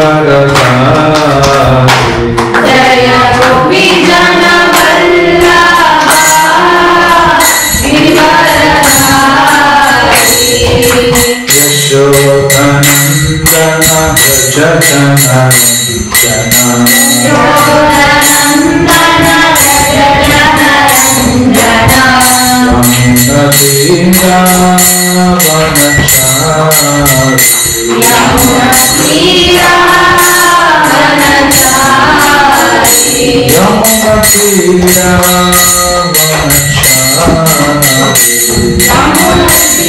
वरदारि जय गोपी जन वल्लभा यशोधनन्दन भजतनन्दन वनचारि यमतीरा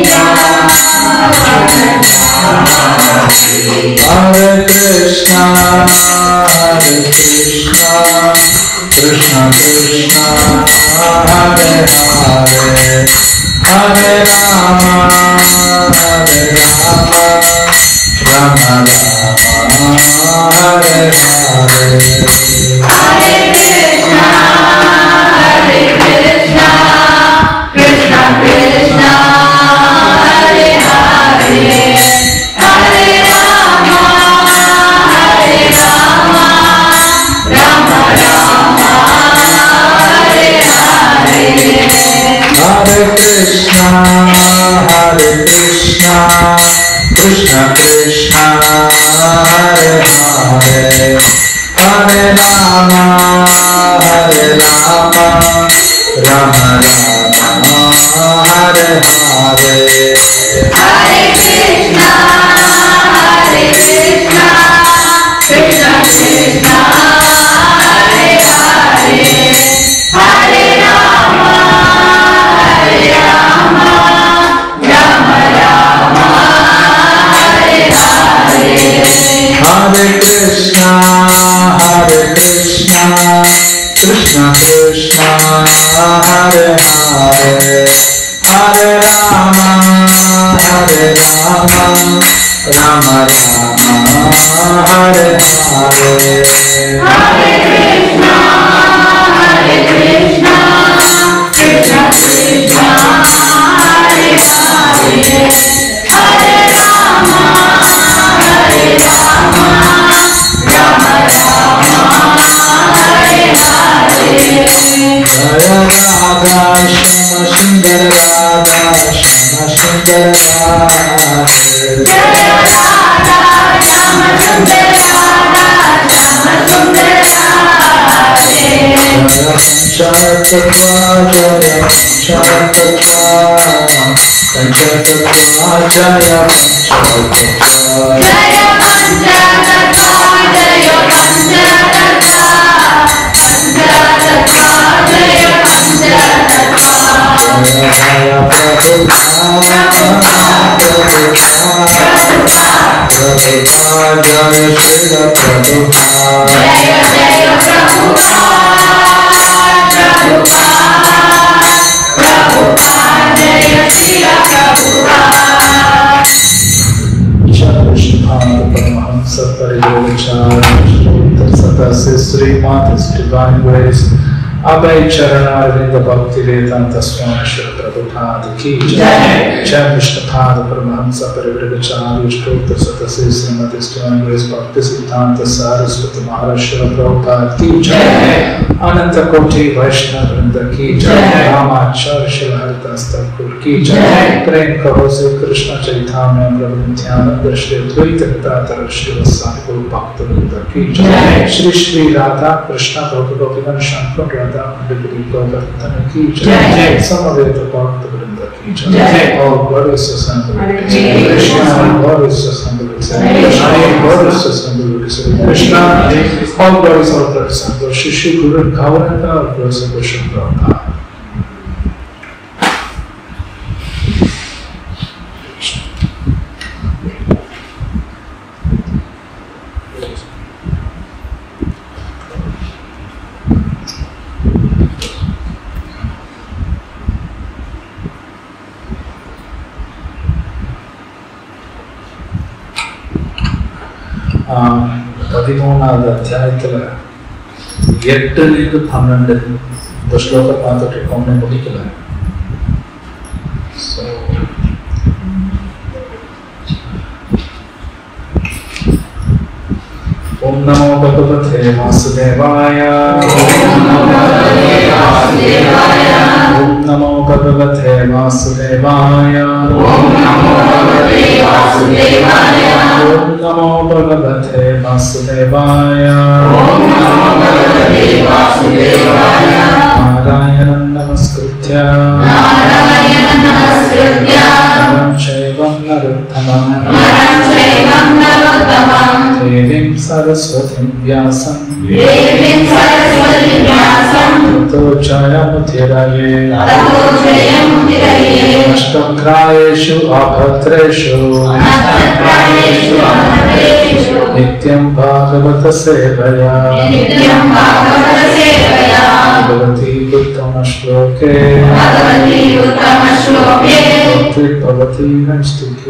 Hare Krishna, Hare Krishna, Krishna Krishna, Hare Hare, Hare Rama, Hare Rama, Rama Rama, Hare Hare. Hare Krishna, Hare Krishna, Krishna Krishna, Hare Hare, Hare Rama, Hare Rama, Rama Rama, Hare Hare. Hare Krishna, Hare Krishna, Krishna Krishna, Hare Hare, Hare Rama, Hare Rama, Rama Rama, Hare Hare. Jaya Radha Shama Sundar Radha Shama Sundar Radha Jaya Panchatattva Jaya Panchatattva Panchatattva Jaya Panchatattva Jaya Jaya Prabhupada Prabhupada Prabhupada Jaya Srila Prabhupada Krishna Paramahamsa Pariyogacara Satasi Sri Mata's Divine Grace Abhay Charana Arvinda Bhakti Vedanta Swami Shri Prabhupada Ki Jai Jai Vishnu Pada Paramahamsa Pariyogacara Shri Satasi Sri Mata's Divine Grace Bhakti Siddhanta Saraswati Maharaj Shri Prabhupada Ki Jai Ananta Koti Vaishnava Vrinda Ki Jai Ramacharya Shri Haridas Thakur Ki Jai Prem Kaho Sri Krishna Chaitanya Prabhu Nityananda Shri Advaita Gadadhar Shri Vasani Guru Bhakta Vrinda Ki Jai Shri Shri Radha Krishna Prabhu Gopinan Shankar Radha Mandapuri Govardhana Ki Jai Samaveta Bhakta Vrinda Ki Jai All glorious assembled Krishna glorious assembled Hare glorious assembled Krishna all glorious all assembled Shri Shri Guru Gauranga all glorious Krishna Prabhupada ஆஹ், பதிமூணாவது அத்தியாயத்துல எட்டுலேருந்து பன்னெண்டு இந்த ஸ்லோகம் பார்த்துட்டு இருக்கோம் இன்னும் முடிக்கல So, ओम नमो भगवते वासुदेवाय ओम नमो भगवते वासुदेवाय ओम नमो भगवते वासुदेवाय नारायणं नमस्कृत्य नरं चैवं नरोत्तमं देवीं सरस्वतीं व्यासं ततो जयमुदिरये अष्टग्रायेषु अभद्रेषु नित्यं भागवतसेवया भगवती उत्तमश्लोके भवती नैष्टिकी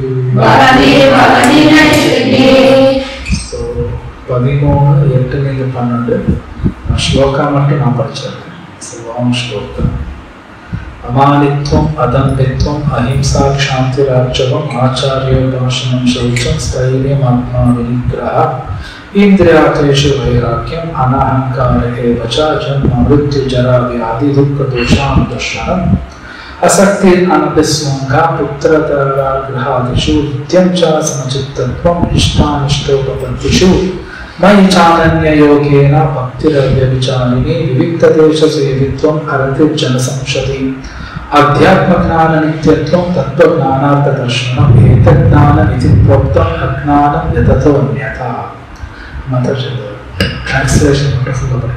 ஸோ பதிமூணு எட்டுலேருந்து பன்னெண்டு நான் ஸ்லோகா மட்டும் நான் படிச்சிருக்கேன் சிவாம் ஸ்லோகா அமானித்வம் அதம்பித்வம் அஹிம்சா க்ஷாந்திராட்சவம் ஆச்சாரியோ பாஷணம் சௌச்சம் ஸ்தைரியம் ஆத்மா வினிகிரஹ இந்திரியாதேஷு வைராக்கியம் அனஹங்கார ஏவ ச ஜன்ம மிருத்யு ஜரா வியாதி துக்க தோஷாம் தர்ஷனம் असक्ति अनभिस्वङ्गा पुत्रतराग्रहादिषु नित्यं च समचित्तत्वम् इष्टानिष्टोपपत्तिषु मयि चानन्ययोगेन भक्तिरव्यविचारिणी विविक्तदेशसेवित्वम् हरतिर्जनसंशति अध्यात्मज्ञाननित्यत्वं तत्त्वज्ञानार्थदर्शनम् एतज्ज्ञानमिति प्रोक्तम् अज्ञानं यततोऽन्यथा मतचेत् ट्रान्स्लेशन् वण्डर्फुल्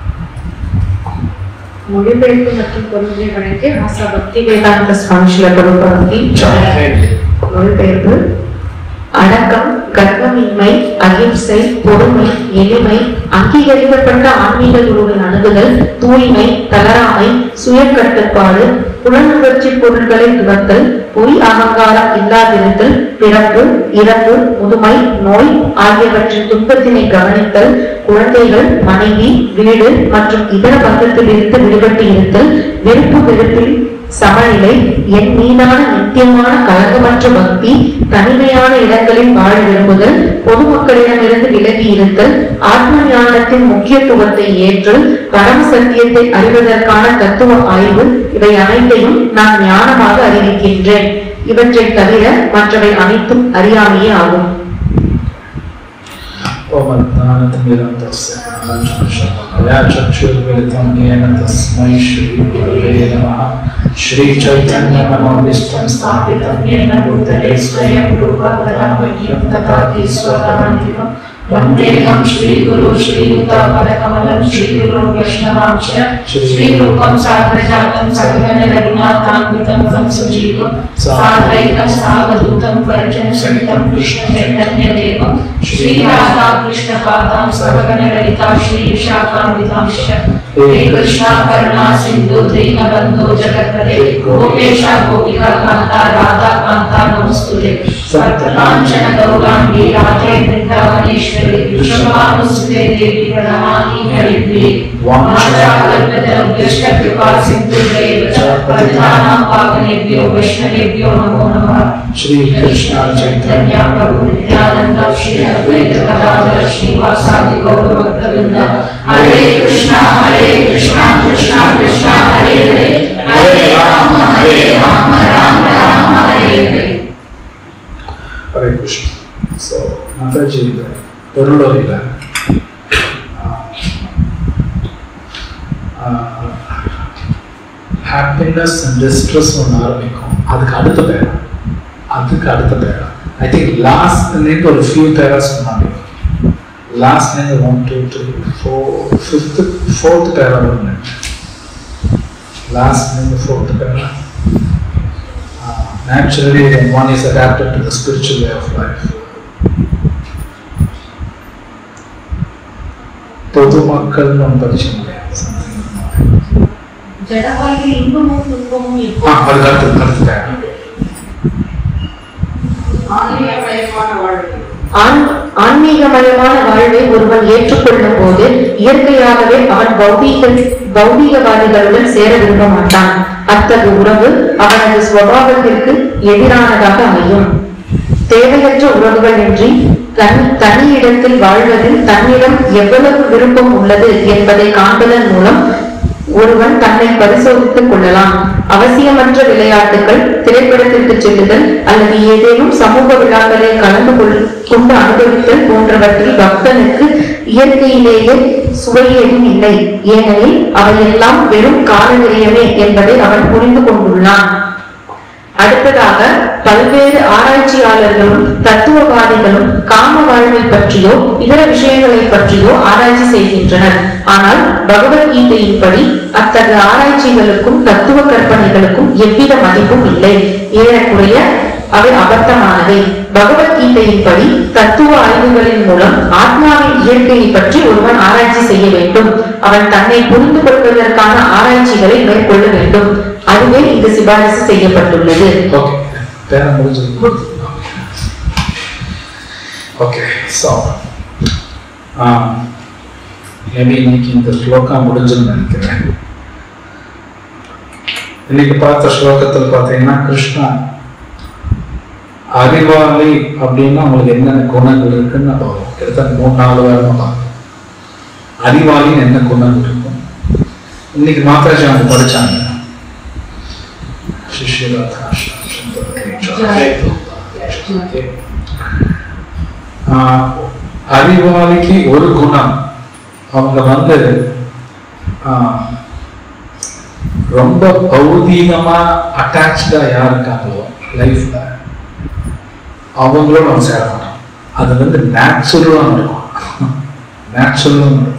மொழிபெயர்ப்பு மற்றும் பொருளை வழங்கி ஆசா பக்தி வேதாந்த சுவாமிஷில பிரபுபாதி மொழிபெயர்ப்பு அடக்கம் கர்வமின்மை அகிம்சை பொறுமை எளிமை அங்கீகரிக்கப்பட்ட ஆன்மீக குருவின் அணுகுதல் தூய்மை தளராமை சுய கட்டுப்பாடு புலனுணர்ச்சி பொருட்களை துறத்தல் பொய் அகங்காரம் இல்லாதிருத்தல் பிறப்பு இறப்பு முதுமை நோய் ஆகியவற்றின் துன்பத்தினை கவனித்தல் குழந்தைகள் மனைவி வீடு மற்றும் இதர பந்தத்திலிருந்து விடுபட்டு இருத்தல் விருப்பு வெறுப்பில் சமநிலை என் மீதான நித்தியமான கலங்கமற்ற பக்தி தனிமையான இடங்களில் வாழ விரும்புதல் பொதுமக்களிடமிருந்து விலகி இருத்தல் ஆத்ம ஞானத்தின் முக்கியத்துவத்தை ஏற்றல் பரம சத்தியத்தை அறிவதற்கான தத்துவ ஆய்வு இவை அனைத்தையும் நான் ஞானமாக அறிவிக்கின்றேன் இவற்றை தவிர மற்றவை அனைத்தும் அறியாமையே ஆகும் चक्षुर्मिलितं येन तस्मै श्रीगुरवे नमः श्रीचैतन्यमनोविष्टं स्थापितं येन भूतले स्वयं रूपकथामह्यं तथापि स्वतमन्तिमं वन्देहं श्रीगुरु श्रीयुतापदकमलं श्रीगुरु वैष्णवां च श्रीरूपं साग्रजातं सगगणरघुनाथान्वितं तं सजीवं साधैकं सावधूतं परिजनसहितं कृष्णचैतन्यदेवं श्रीराधा कृष्णपादां सगगणललिता श्रीविशाखान्वितां च हे कृष्णा करुणा सिन्धु दीनबन्धो जगत्पते गोपेशा गोपिका कान्ता राधा कान्ता नमस्तुते सप्तकाञ्चन गौराङ्गी राधे वृन्दावनेश्वरी वृषभानुसुते देवी प्रणमामि हरिप्रिये वाञ्छाकल्पतरुभ्यश्च कृपा सिन्धुभ्यैव च पतितानां पावनेभ्यो वैष्णवेभ्यो नमो नमः श्रीकृष्ण चैतन्य प्रभु नित्यानन्द श्री अद्वैत गदाधर श्रीवासादि गौरभक्तवृन्द हरे कृष्णा हरे कृष्णा कृष्णा कृष्णा हरे हरे हरे राम हरे राम राम राम हरे हरे ஹரே கிருஷ்ணா ஸோ மாதாஜி இந்த பொருளோரியில் ஹாப்பினஸ் அண்ட் டிஸ்ட்ரெஸ் ஒன்று ஆரம்பிக்கும் அதுக்கு அடுத்த பேரா அதுக்கு அடுத்த பேரா ஐ திங்க் லாஸ்ட்லேருந்து ஒரு ஃபியூ பேராஸ் சொன்னாங்க லாஸ்ட்லேருந்து one two three four fifth fourth para ஒன்று லாஸ்ட்லேருந்து fourth para naturally when one is adapted to the spiritual way of life. பொதுமக்கள் நம்ம படிச்ச முடியாது something like that. ஜடவாயில் இன்பமும் துன்பமும் ஆ, எப்போ அதுக்கு அடுத்து அடுத்து தேவை. ஆண்- ஆன்மீகமயமான வாழ்வை ஒருவன் ஏற்றுக்கொள்ளும் போது இயற்கையாகவே அவன் பௌதீக பௌதீகவாதிகளுடன் சேர விரும்ப மாட்டான் அத்தகைய உறவு அவனது சுவாவத்திற்கு எதிரானதாக அமையும் தேவையற்ற உறவுகள் இன்றி தனி தனி இடத்தில் வாழ்வதில் தன்னிடம் எவ்வளவு விருப்பம் உள்ளது என்பதை காண்பதன் மூலம் ஒருவன் தன்னை பரிசோதித்துக் கொள்ளலாம் அவசியமற்ற விளையாட்டுகள் திரைப்படத்திற்கு செல்லுதல் அல்லது ஏதேனும் சமூக விழாக்களில் கலந்து கொள் கொண்டு அனுபவித்தல் போன்றவற்றில் பக்தனுக்கு இயற்கையிலேயே சுவை ஏதும் இல்லை ஏனெனில் அவையெல்லாம் வெறும் கால விரயமே என்பதை அவன் புரிந்து கொண்டுள்ளான் அடுத்ததாக பல்வேறு ஆராய்ச்சியாளர்களும் தத்துவவாதிகளும் காம வாழ்வை பற்றியோ இதர விஷயங்களை பற்றியோ ஆராய்ச்சி செய்கின்றனர் ஆனால் பகவத்கீதையின்படி அத்தகைய ஆராய்ச்சிகளுக்கும் தத்துவ கற்பனைகளுக்கும் எவ்வித மதிப்பும் இல்லை ஏறக்குறைய அவை அபத்தமானவை பகவத்கீதையின்படி தத்துவ ஆய்வுகளின் மூலம் ஆத்மாவின் இயற்கையை பற்றி ஒருவன் ஆராய்ச்சி செய்ய வேண்டும் அவன் தன்னை புரிந்து கொள்வதற்கான ஆராய்ச்சிகளை மேற்கொள்ள வேண்டும் அதுவே இங்கு சிபாரிசு செய்யப்பட்டுள்ளது ஓகே பேரம் முடிஞ்சது ஓகே ஸோ மேபி இன்னைக்கு இந்த ஸ்லோகா முடிஞ்சுன்னு நினைக்கிறேன் இன்னைக்கு பார்த்த ஸ்லோகத்தில் பார்த்தீங்கன்னா கிருஷ்ணா அறிவாளி அப்படின்னா உங்களுக்கு என்னென்ன குணங்கள் இருக்குன்னு நம்ம கிட்டத்தட்ட மூணு நாலு வாரமா பார்த்தோம் அறிவாளின்னு என்ன குணங்கள் இருக்கும் இன்னைக்கு மாதாஜி அவங்க படிச்சாங்க சிஷ்யராதா அறிவாளிக்கு ஒரு குணம் அவங்க வந்து ஆஹ், ரொம்ப பௌதீகமா அட்டாச்சா யார் இருக்காங்களோ லைஃப்ல அவங்களோட அவன் சேர மாட்டான் அது வந்து நேச்சுரலா இருக்கும் நேச்சுரலா இருக்கும்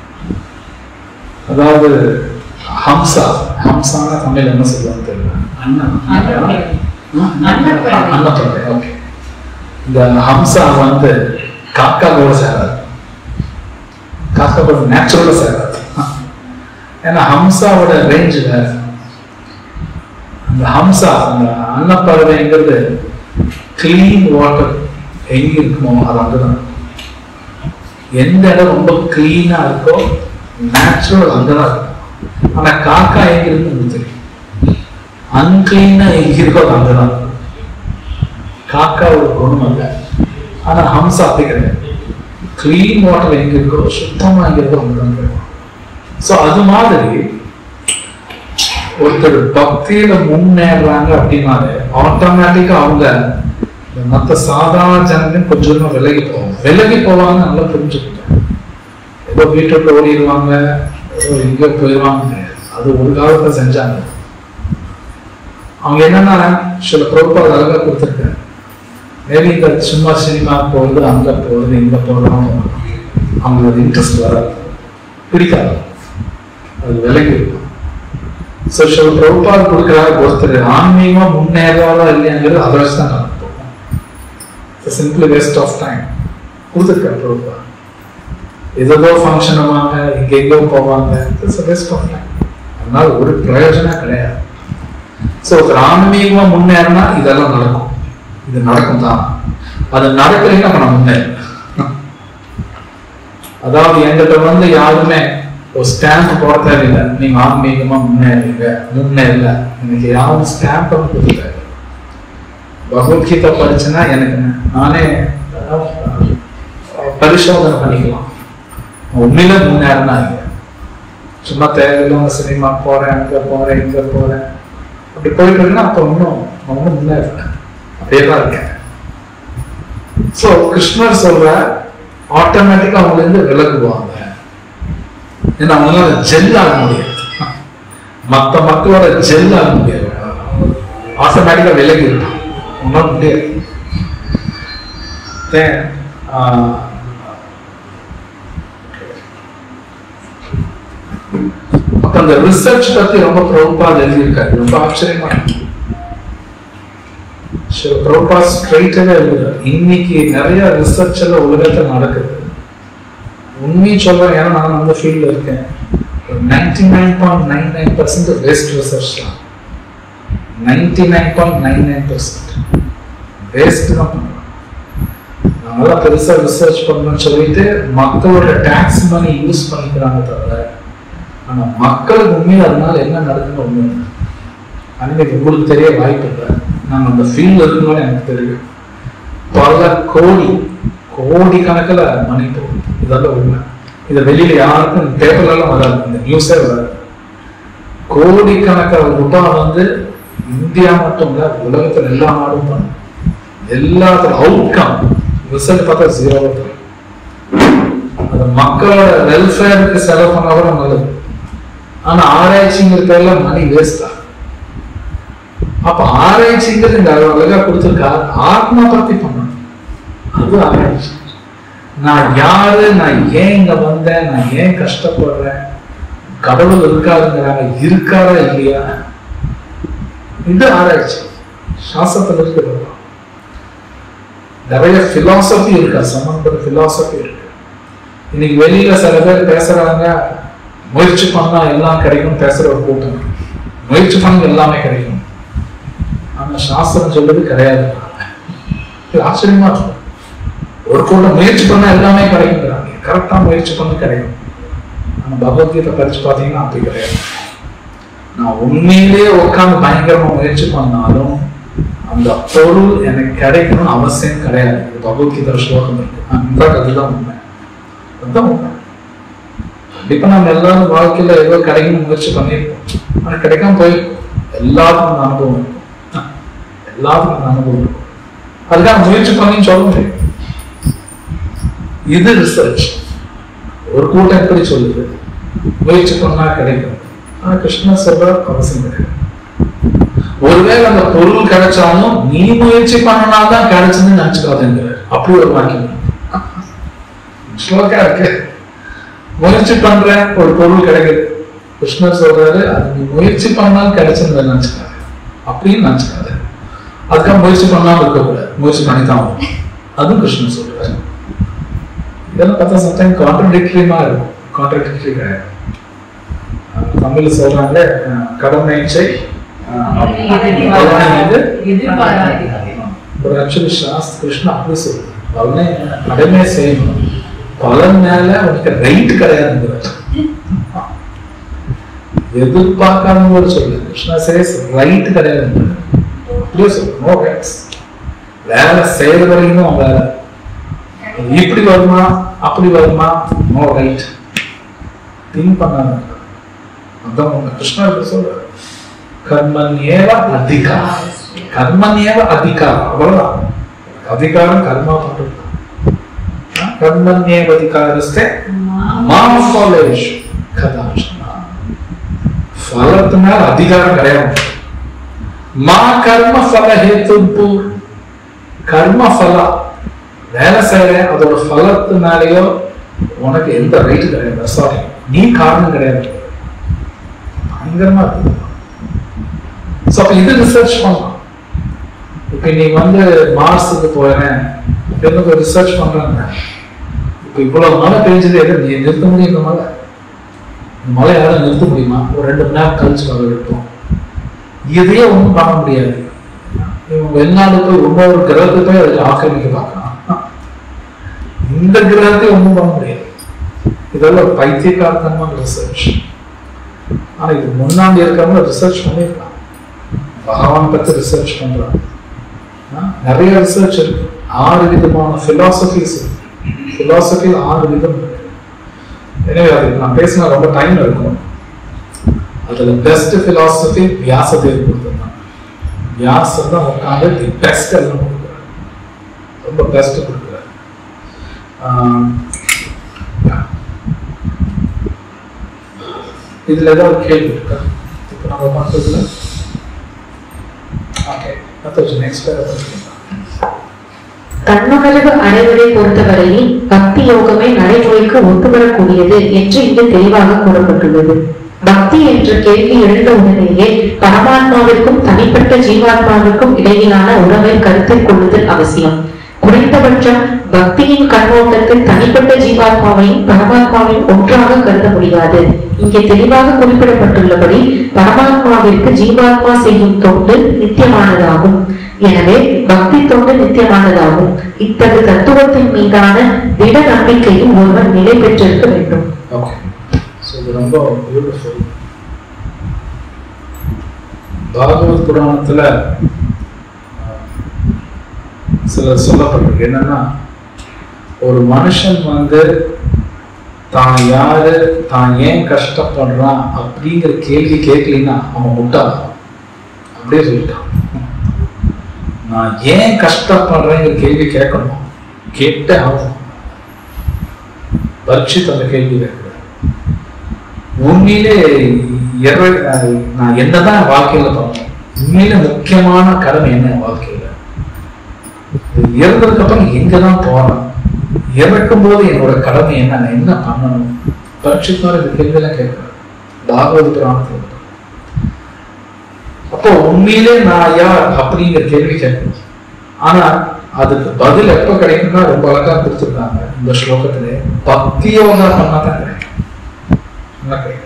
அதாவது ஹம்சா ஹம்சான தமிழ் என்ன சொல்லுவாங்க தெரியல அண்ணன் அன்னப்பறவை. அன்னப்பறவை ஓகே இந்த ஹம்சா வந்து காக்கா கூட சேராது காக்கா கூட நேச்சுரலா சேராது ஏன்னா ஹம்சாவோட ரேஞ்ச் வேற அந்த ஹம்சா அந்த அன்னப்பறவைங்கிறது கிளீன் வாட்டர் எங்க இருக்குமோ அது அங்கதான் இருக்கும். எந்த இடம் ரொம்ப கிளீனா இருக்கோ நேச்சுரல் அங்கதான் இருக்கும் ஆனா காக்கா எங்க இருக்கு நமக்கு தெரியும் அன்கிளீனா எங்க இருக்கோ அது அங்கதான் இருக்கும். காக்கா ஒரு குணம் அல்ல ஆனா ஹம்சா அப்படி கிடையாது கிளீன் வாட்டர் எங்க இருக்கோ சுத்தமா எங்க இருக்கோ அங்கதான் இருக்கும் ஸோ அது மாதிரி ஒருத்தர் பக்தியில முன்னேறாங்க அப்படின்னாலே ஆட்டோமேட்டிக்கா அவங்க இந்த மத்த சாதாரண ஜனங்களும் கொஞ்சம் கொஞ்சமா விலகி போவாங்க விலகி போவாங்க நல்லா புரிஞ்சுக்கிட்டேன் ஏதோ வீட்டுக்குள்ள ஓடிடுவாங்க ஏதோ எங்க போயிடுவாங்க கிடையாது. அது ஒரு காலத்துல செஞ்சாங்க அவங்க என்னன்னா சில பொறுப்பாக அழகா கொடுத்துருக்காங்க மேபி இந்த சும்மா சினிமா போகிறது அங்க போகிறது இங்க போகிறோம் அவங்களுக்கு இன்ட்ரெஸ்ட் வராது பிடிக்காது அது விலகி இருக்கும் ஸோ சில பிரபுபால் கொடுக்குறாரு ஒருத்தர் ஆன்மீகமா முன்னேறாரா இல்லையாங்கிறது அதை வச்சு தான் நம்ம போவோம் சிம்பிளி வேஸ்ட் ஆஃப் டைம் கொடுத்துருக்காரு பிரபுபா ஏதோ ஃபங்க்ஷன் ஆவாங்க எங்கெங்கோ போவாங்க இட்ஸ் வேஸ்ட் ஆஃப் டைம் அதனால ஒரு பிரயோஜனம் கிடையாது ஸோ ஒருத்தர் ஆன்மீகமா முன்னேறினா இதெல்லாம் நடக்கும் இது நடக்கும் தான் அது நடக்கலைன்னா அப்ப நான் முன்னேறேன் அதாவது என்கிட்ட வந்து யாருமே ஒரு ஸ்டாம்ப் போட தேவையில்லை நீங்க ஆன்மீகமா முன்னேறீங்க முன்னேறல எனக்கு யாரும் ஸ்டாம்ப் கொடுக்கல பகவத்கீதை படிச்சேன்னா எனக்கு நானே அஹ், பரிசோதனை பண்ணிக்கலாம் உண்மையில முன்னேறினா இல்லை சும்மா தேவையில்லாம சினிமா போறேன் அங்க போறேன் இங்க போறேன் அப்படி போயிட்டு இருக்கேன்னா அப்ப இன்னும் நான் ஒன்றும் முன்னேறல அப்படியே தான் இருக்கேன் ஸோ கிருஷ்ணர் சொல்ற ஆட்டோமேட்டிக்கா அவங்க இருந்து விலகுவாங்க ஏன்னா அவங்களால ஜெல் ஆக முடியாது மத்த மக்களோட ஜெல் ஆக முடியாது ஆட்டோமேட்டிக்கா விலகி இருப்பான் உங்களால முடியாது Then, ஆஹ், அப்ப அந்த ரிசர்ச் பத்தி ரொம்ப பிரபுபா எழுதியிருக்காரு ரொம்ப ஆச்சரியமா இருக்கு. சில பிரபுபா ஸ்ட்ரைட்டாவே எழுதுறாரு இன்னைக்கு நிறைய ரிசர்ச் எல்லாம் உலகத்துல நடக்குது உண்மையை சொல்றேன் ஏன்னா நான் அந்த ஃபீல்ட்ல இருக்கேன் ninety nine point nine nine percent waste research தான் ninety nine point nine nine percent waste தான் பண்றோம் நாங்களாம் பெருசா ரிசர்ச் பண்ணணும்னு சொல்லிட்டு மக்களோட டாக்ஸ் மணி யூஸ் பண்ணிக்கிறாங்க தவிர ஆனா மக்களுக்கு உண்மையில அதனால என்ன நடக்குன்னு ஒண்ணு அன்னைக்கு உங்களுக்கு தெரிய வாய்ப்பு இல்லை நாங்கள் அந்த ஃபீல்டில் இருக்கணும்னு எனக்கு தெரியும் பல கோடி கோடி கணக்குல மணி போகும் இதெல்லாம் உண்மை இதை வெளியில யாருக்கும் பேப்பர்ல எல்லாம் வராது இந்த நியூஸே வராது கோடிக்கணக்கான ரூபாய் வந்து இந்தியா மட்டும் இல்ல உலகத்துல எல்லா நாடும் பண்ணும் எல்லாத்துல அவுட்கம் ரிசல்ட் பார்த்தா ஜீரோ அது மக்களோட வெல்ஃபேருக்கு செலவு பண்ணா கூட நல்லது ஆனா ஆராய்ச்சிங்கிற பேர்ல மணி வேஸ்ட் தான் அப்ப ஆராய்ச்சிங்கிறது இந்த அழகா கொடுத்துருக்கா ஆத்மா பத்தி பண்ணணும் அது ஆராய்ச்சி நான் யாரு நான் ஏன் இங்க வந்தேன் நான் ஏன் கஷ்டப்படுறேன் கடவுள் இருக்காருங்கிறாங்க இருக்காரா இல்லையா இது ஆராய்ச்சி சாஸ்திரத்துல இருக்கிறது நிறைய பிலாசபி இருக்கு அது சம்பந்தப்பட்ட பிலாசபி இருக்கு இன்னைக்கு வெளியில சில பேர் பேசுறாங்க முயற்சி பண்ணா எல்லாம் கிடைக்கும் பேசுற ஒரு கூட்டம் முயற்சி பண்ணா எல்லாமே கிடைக்கும் ஆனா சாஸ்திரம் சொல்றது கிடையாது இது ஆச்சரியமா இருக்கும் ஒரு கூட்டம் முயற்சி பண்ணா எல்லாமே கிடைக்குங்கிறாங்க கரெக்டா முயற்சி பண்ணி கிடைக்கும் ஆனா பகவத்கீதை படிச்சு பார்த்தீங்கன்னா அப்படி கிடையாது நான் உண்மையிலேயே உட்காந்து பயங்கரமா முயற்சி பண்ணாலும் அந்த பொருள் எனக்கு கிடைக்கணும்னு அவசியம் கிடையாது இது பகவத்கீதை ஸ்லோகம் இருக்கு அந்த அதுதான் உண்மை அதுதான் உண்மை கண்டிப்பா நம்ம எல்லாரும் வாழ்க்கையில ஏதோ கிடைக்கணும் முயற்சி பண்ணியிருப்போம் ஆனா கிடைக்காம போயிருக்கும் எல்லாருக்கும் அந்த அனுபவம் இருக்கும் எல்லாருக்கும் அந்த அனுபவம் இருக்கும் அதுக்காக முயற்சி பண்ணி சொல்ல முடியும் இது ரிசர்ச் ஒரு கூட்டம் எப்படி சொல்லுது முயற்சி பண்ணா கிடைக்கும் ஆனா கிருஷ்ணர் சொல்ற அவசியம் கிடையாது ஒருவேளை அந்த பொருள் கிடைச்சாலும் நீ முயற்சி பண்ணனால்தான் கிடைச்சதுன்னு நினைச்சுக்காதுங்கிற அப்படி ஒரு வாக்கியம் ஸ்லோகா இருக்கு முயற்சி பண்றேன் ஒரு பொருள் கிடைக்குது கிருஷ்ணர் சொல்றாரு அது நீ முயற்சி பண்ணாலும் கிடைச்சிருந்த நினைச்சுக்காது அப்படின்னு நினைச்சுக்காது அதுக்காக முயற்சி பண்ணாம இருக்கக்கூடாது முயற்சி பண்ணி தான் ஆகணும். அதுவும் கிருஷ்ணன் சொல்றாரு இதெல்லாம் பார்த்தா சம்டைம் கான்ட்ரடிக்டரிமா இருக்கும் கான்ட்ரடிக்டரி கிடையாது அஹ் தமிழ்ல சொல்றாங்க அஹ் கடமை செய் பலனை வந்து ஒரு ஆக்சுவலி சாஸ்திர கிருஷ்ணா அப்படி சொல்லுது பலனை கடமை செய்யணும் பலன் மேல உனக்கு ரைட் கிடையாதுங்கிறார் எதிர்பார்க்காம கூட சொல்லு கிருஷ்ணா சேஸ் ரைட் கிடையாது அப்படியே சொல்லு நோ ரைட்ஸ் வேலை செய்யற வரைக்கும் தான் வேலை இப்படி வருமா அப்படி வருமா நோ ரைட் திங்க் பண்ணாங்க அதான் உங்க கிருஷ்ணா இப்படி சொல்றாரு கர்மன்யேவ அதிகா கர்மன்யேவ அதிகா அவ்வளவுதான் அதிகாரம் கர்மா பண்றது கர்மன்யேவ அதிகாரஸ்தே மாம் ஃபாலேஷ் கதாச்சனா ஃபலத்து மேல அதிகாரம் கிடையாது மா கர்ம ஃபல ஹேத்து கர்ம ஃபலா வேலை செய்யறேன் அதோட ஃபலத்தினாலேயோ உனக்கு எந்த ரைட்டு கிடையாது சாரி நீ காரணம் கிடையாது பயங்கரமா இருக்கு ஸோ அப்ப இது ரிசர்ச் பண்ணலாம் இப்ப நீ வந்து மார்ஸுக்கு போறேன் எனக்கு ரிசர்ச் பண்றாங்க இப்ப இவ்வளவு மழை பெஞ்சது எது நீ நிறுத்த முடியும் இந்த மழை இந்த மழை யாரும் நிறுத்த முடியுமா ஒரு ரெண்டு மணி நேரம் கழிச்சு மழை எடுப்போம் இதையே ஒன்றும் பண்ண முடியாது இவன் வெளிநாடு போய் இன்னொரு கிரகத்தை போய் அதுக்கு ஆக்கிரமிக்க பார்க்கலாம் இந்த கிரகத்தை ஒன்றும் பண்ண முடியாது இதெல்லாம் ஒரு பைத்தியக்காரத்தனமான ரிசர்ச் ஆனா இது முன்னாடி இருக்கிறவங்க ரிசர்ச் பண்ணிருக்காங்க பகவான் பத்தி ரிசர்ச் பண்றாங்க ஆ, நிறைய ரிசர்ச் இருக்கு ஆறு விதமான பிலாசபிஸ் இருக்கு பிலாசபியில் ஆறு விதம் இருக்கு எனவே அதுக்கு நான் பேசினா ரொம்ப டைம் இருக்கும் அதுல பெஸ்ட் பிலாசபி வியாசதேவ் கொடுத்துருந்தாங்க வியாசர் தான் உட்காந்து தி பெஸ்ட் எல்லாம் கொடுக்குறாரு ரொம்ப பெஸ்ட் கொடுக்குறாரு ஆம், yeah. இதுல ஏதாவது கேள்வி இருக்கா இப்போ நம்ம பண்றதுல ஓகே அத்தாச்சு நெக்ஸ்ட் தன்னுணர்வு அடைவதை பொறுத்தவரையில் பக்தி யோகமே நடைமுறைக்கு ஒத்துவரக்கூடியது என்று இங்கு தெளிவாக கூறப்பட்டுள்ளது பக்தி என்ற கேள்வி எழுந்த உடனேயே பரமாத்மாவிற்கும் தனிப்பட்ட ஜீவாத்மாவிற்கும் இடையிலான உறவை கருத்தில் கொள்ளுதல் அவசியம் குறைந்தபட்சம் பக்தியின் கண்ணோட்டத்தில் தனிப்பட்ட ஜீவாத்மாவையும் பரமாத்மாவையும் ஒன்றாக கருத முடியாது இங்கே தெளிவாக குறிப்பிடப்பட்டுள்ளபடி பரமாத்மாவிற்கு ஜீவாத்மா செய்யும் தொண்டு நித்தியமானதாகும் எனவே பக்தி தொண்டு நித்தியமானதாகும் இத்தகு தத்துவத்தின் மீதான திட நம்பிக்கையும் ஒருவன் நிலை பெற்றிருக்க வேண்டும் ஓகே ஸோ இது ரொம்ப பியூட்டிஃபுல் பாகவத் புராணத்துல சில சொல்லப்பட்டிருக்கு என்னன்னா ஒரு மனுஷன் வந்து தான் யாரு தான் ஏன் கஷ்டப்படுறான் அப்படிங்கிற கேள்வி கேட்கலைன்னா அவன் முட்டாள் அப்படியே சொல்லிட்டான் நான் ஏன் கஷ்டப்படுறேங்கிற கேள்வி கேட்கணும் கேட்டே ஆகும் பரீட்சித் அந்த கேள்வி கேட்கிறார் உண்மையிலே இறை- நான் என்னதான் வாழ்க்கையில பண்ணணும் உண்மையில முக்கியமான கடமை என்ன என் வாழ்க்கையில இறந்ததுக்கு அப்புறம் எங்கதான் போறேன் இறக்கும் போது என்னோட கடமை என்ன நான் என்ன பண்ணணும் பரீட்சித்தார் இந்த கேள்வியெல்லாம் கேட்கிறேன் பாகவத புராணத்தில் அப்போ உண்மையிலே நான் யார் அப்படிங்கிற கேள்வி கேட்கணும் ஆனா அதுக்கு பதில் எப்ப கிடைக்கும்னா ரொம்ப அழகா கொடுத்துருக்காங்க இந்த ஸ்லோகத்திலே பக்தி யோகா பண்ணா தான் கிடைக்கும் நல்லா கிடைக்கும்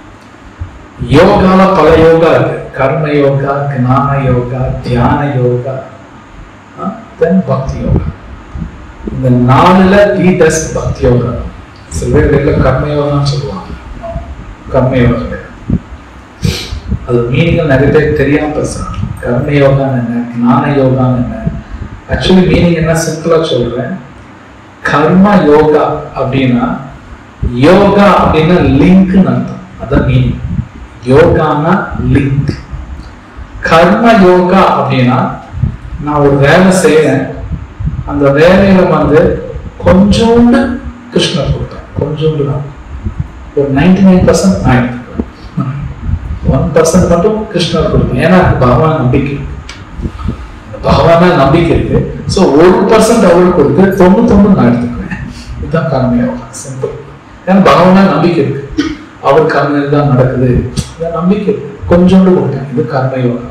யோகால பல யோகா இருக்கு கர்ம யோகா ஞான யோகா தியான யோகா தென் பக்தி யோகா இந்த நாலுல டீடஸ் பக்தி யோகா சில பேர் வீட்டுல கர்ம யோகான்னு சொல்லுவாங்க கர்ம யோகா கிடையாது அது மீனிங் நிறைய பேர் தெரியாம பேசுறாங்க கர்ம யோகான்னு என்ன ஞான யோகான்னு என்ன ஆக்சுவலி மீனிங் என்ன சிம்பிளா சொல்றேன் கர்ம யோகா அப்படின்னா யோகா அப்படின்னா லிங்க்னு அர்த்தம் அதான் மீனிங் யோகானா லிங்க் கர்ம யோகா அப்படின்னா நான் ஒரு வேலை செய்யறேன் அந்த வேலையில வந்து கொஞ்சோண்டு கிருஷ்ணர் கொடுத்தேன் கொஞ்சோண்டு தான் ஒரு நைன்டி நைன் பர்சன்ட் நான் எடுத்துக்கிறேன் ஒன் பர்சன்ட் மட்டும் கிருஷ்ணர் கொடுப்பேன் ஏன்னா எனக்கு பகவான் நம்பிக்கை இருக்கு பகவான நம்பிக்கை இருக்கு ஸோ ஒரு பர்சன்ட் அவருக்கு கொடுத்து தொண்ணூத்தொன்று நான் எடுத்துக்குவேன் இதுதான் கர்ம யோகா சிம்பிள் ஏன்னா பகவான நம்பிக்கை இருக்கு அவர் கர்மையில் தான் நடக்குது இதான் நம்பிக்கை இருக்கு கொஞ்சோண்டு கொடுத்தேன் இது கர்ம யோகா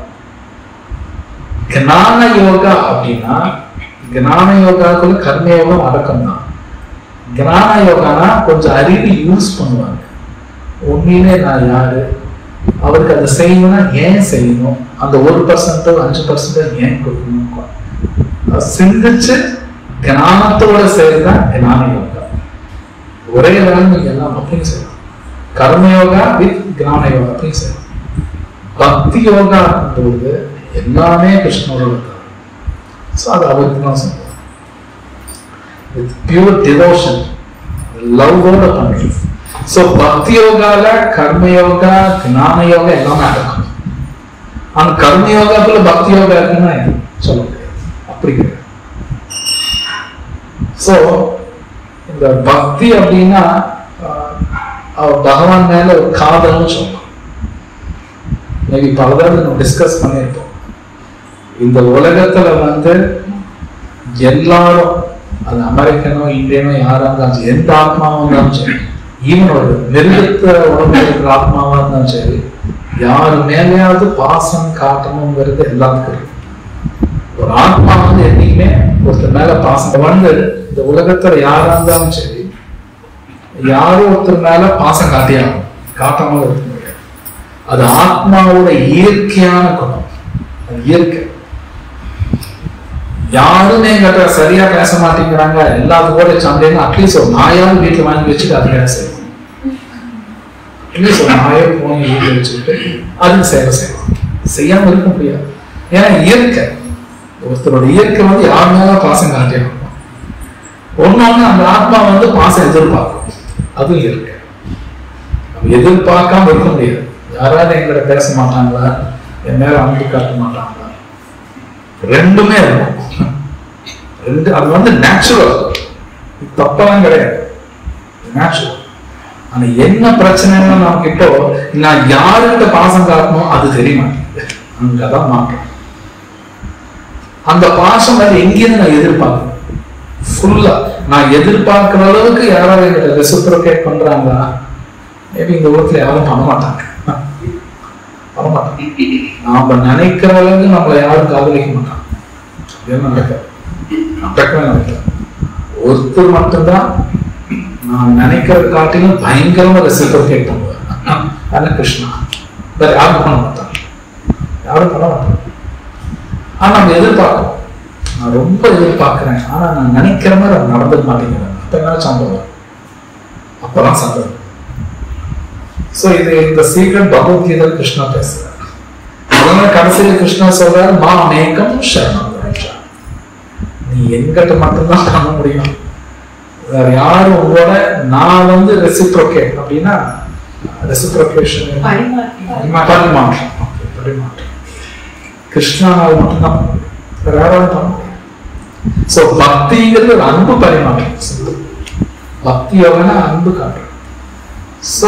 ஞான யோகா அப்படின்னா ஞான யோகாக்குள்ள கர்ம யோகம் அடக்கம் தான் ஞான யோகானா கொஞ்சம் அறிவு யூஸ் பண்ணுவாங்க உண்மையிலே நான் யாரு அவருக்கு அதை செய்யணும்னா ஏன் செய்யணும் அந்த ஒரு பர்சன்டோ அஞ்சு பர்சன்டோ ஏன் கொடுக்கணும் அதை சிந்திச்சு ஞானத்தோட சேர்தான் ஞான யோகா ஒரே வேலை நீங்க எல்லாம் அப்படின்னு செய்யலாம் கர்ம யோகா வித் ஞான யோகா அப்படின்னு செய்யலாம் பக்தி யோகா போது எல்லாமே கிருஷ்ணரோட ஸோ அது அவருக்கு தான் சொல்லுவோம் வித் பியூர் டிவோஷன் லவ்வோட பண்றது ஸோ பக்தி யோகால கர்ம யோகா ஞான யோகா எல்லாமே அடக்கும் ஆனா கர்ம யோகாக்குள்ள பக்தி யோகா இருக்குன்னா சொல்ல முடியாது அப்படி கிடையாது ஸோ இந்த பக்தி அப்படின்னா ஆஹ், அவ- பகவான் மேல ஒரு காதல்னு சொல்லலாம் மேபி பல தடவை நம்ம டிஸ்கஸ் பண்ணியிருப்போம் இந்த உலகத்துல வந்து எல்லாரும் அது அமெரிக்கனோ இந்தியனோ யாரா இருந்தாலும் சரி, எந்த ஆத்மாவா இருந்தாலும் சரி ஈவன் ஒரு மிருகத்தை உடம்புல இருக்கிற ஆத்மாவா இருந்தாலும் சரி யாரு மேலேயாவது பாசம் காட்டணுங்கிறது எல்லாத்துக்கும் இருக்கு ஒரு ஆத்மா வந்து என்னைக்குமே ஒருத்தர் மேல பாசம் வந்து இந்த உலகத்துல யாரா இருந்தாலும் சரி யாரோ ஒருத்தர் மேல பாசம் காட்டியாகும் காட்டாம இருக்க முடியாது அது ஆத்மாவோட இயற்கையான குணம் அது இயற்கை யாரும் என்கிட்ட சரியா பேச மாட்டேங்கிறாங்க எல்லாத்துக்கூட சண்டைன்னு அட்லீஸ்ட் ஒரு நாயாவது வீட்டுல வாங்கி வச்சுட்டு அது வேலை செய்யும் அட்லீஸ்ட் ஒரு நாயை போய் வீட்டுல வச்சுக்கிட்டு அதுக்கு சேவை செய்யலாம் செய்யாம இருக்க முடியாது ஏன்னா இயற்கை ஒருத்தரோட இயற்கை வந்து யார் மேல பாசம் காட்டியாகும் ஒன்னொன்னு அந்த ஆத்மா வந்து பாசம் எதிர்பார்க்கும் அதுவும் இயற்கை நம்ம எதிர்பார்க்காம இருக்க முடியாது யாராவது எங்கிட்ட பேச மாட்டாங்களா என் மேல அன்பு காட்ட மாட்டாங்களா ரெண்டுமே இருக்கும் ரெண்டு அது வந்து நேச்சுரல் தப்பெல்லாம் கிடையாது நேச்சுரல் ஆனா என்ன பிரச்சனைன்னு நம்ம கிட்ட நான் யாருக்கிட்ட பாசம் காட்டணும் அது தெரிய மாட்டேங்குது அங்கதான் மாற்றம் அந்த பாசம் வந்து எங்கேருந்து நான் எதிர்பார்க்கணும் ஃபுல்லா நான் எதிர்பார்க்கிற அளவுக்கு யாராவது எங்கிட்ட ரெசிப்ரோகேட் பண்றாங்களா மேபி இந்த உலகத்துல யாரும் பண்ண மாட்டாங்க பண்ண மாட்டாங்க நாம நினைக்கிற அளவுக்கு நம்மளை யாரும் காதலிக்க மாட்டாங்க இது நடக்காது நடக்கவே நடக்காது ஒருத்தர் மட்டும்தான் நான் நினைக்கிறத காட்டிலும் பயங்கரமா ரெசிப்ரோகேட் பண்ணுவார் அதான் கிருஷ்ணா வேற யாரும் பண்ண மாட்டாங்க யாரும் பண்ண மாட்டாங்க ஆனா நம்ம எதிர்பார்க்கணும் நான் ரொம்ப எதிர்பார்க்கிறேன் ஆனா நான் நினைக்கிற மாதிரி அது நடந்துக்க மாட்டேங்கிறேன் அப்ப என்ன சண்டை வரும் அப்பதான் சண்டை வரும் சோ இது இந்த சீக்கிரம் பகவத்கீதை கிருஷ்ணா பேசுறாரு அதனால கடைசியில் கிருஷ்ணா சொல்றாரு மா அநேகம் சரணம் ரட்சா. என்கிட்ட மட்டும்தான் பண்ண முடியும் வேற யாரும் உங்களோட நான் வந்து ரெசிப்ரோகேட் அப்படின்னா ரெசிப்ரோகேஷன் பரிமாற்றம் Okay, பரிமாற்றம் கிருஷ்ணாவால் மட்டும்தான் பண்ண முடியும். வேற யாராலும் பண்ண முடியும் ஸோ பக்திங்கிறது ஒரு அன்பு பரிமாற்றம் simple. பக்தி யோகனா அன்பு காட்டுறது ஸோ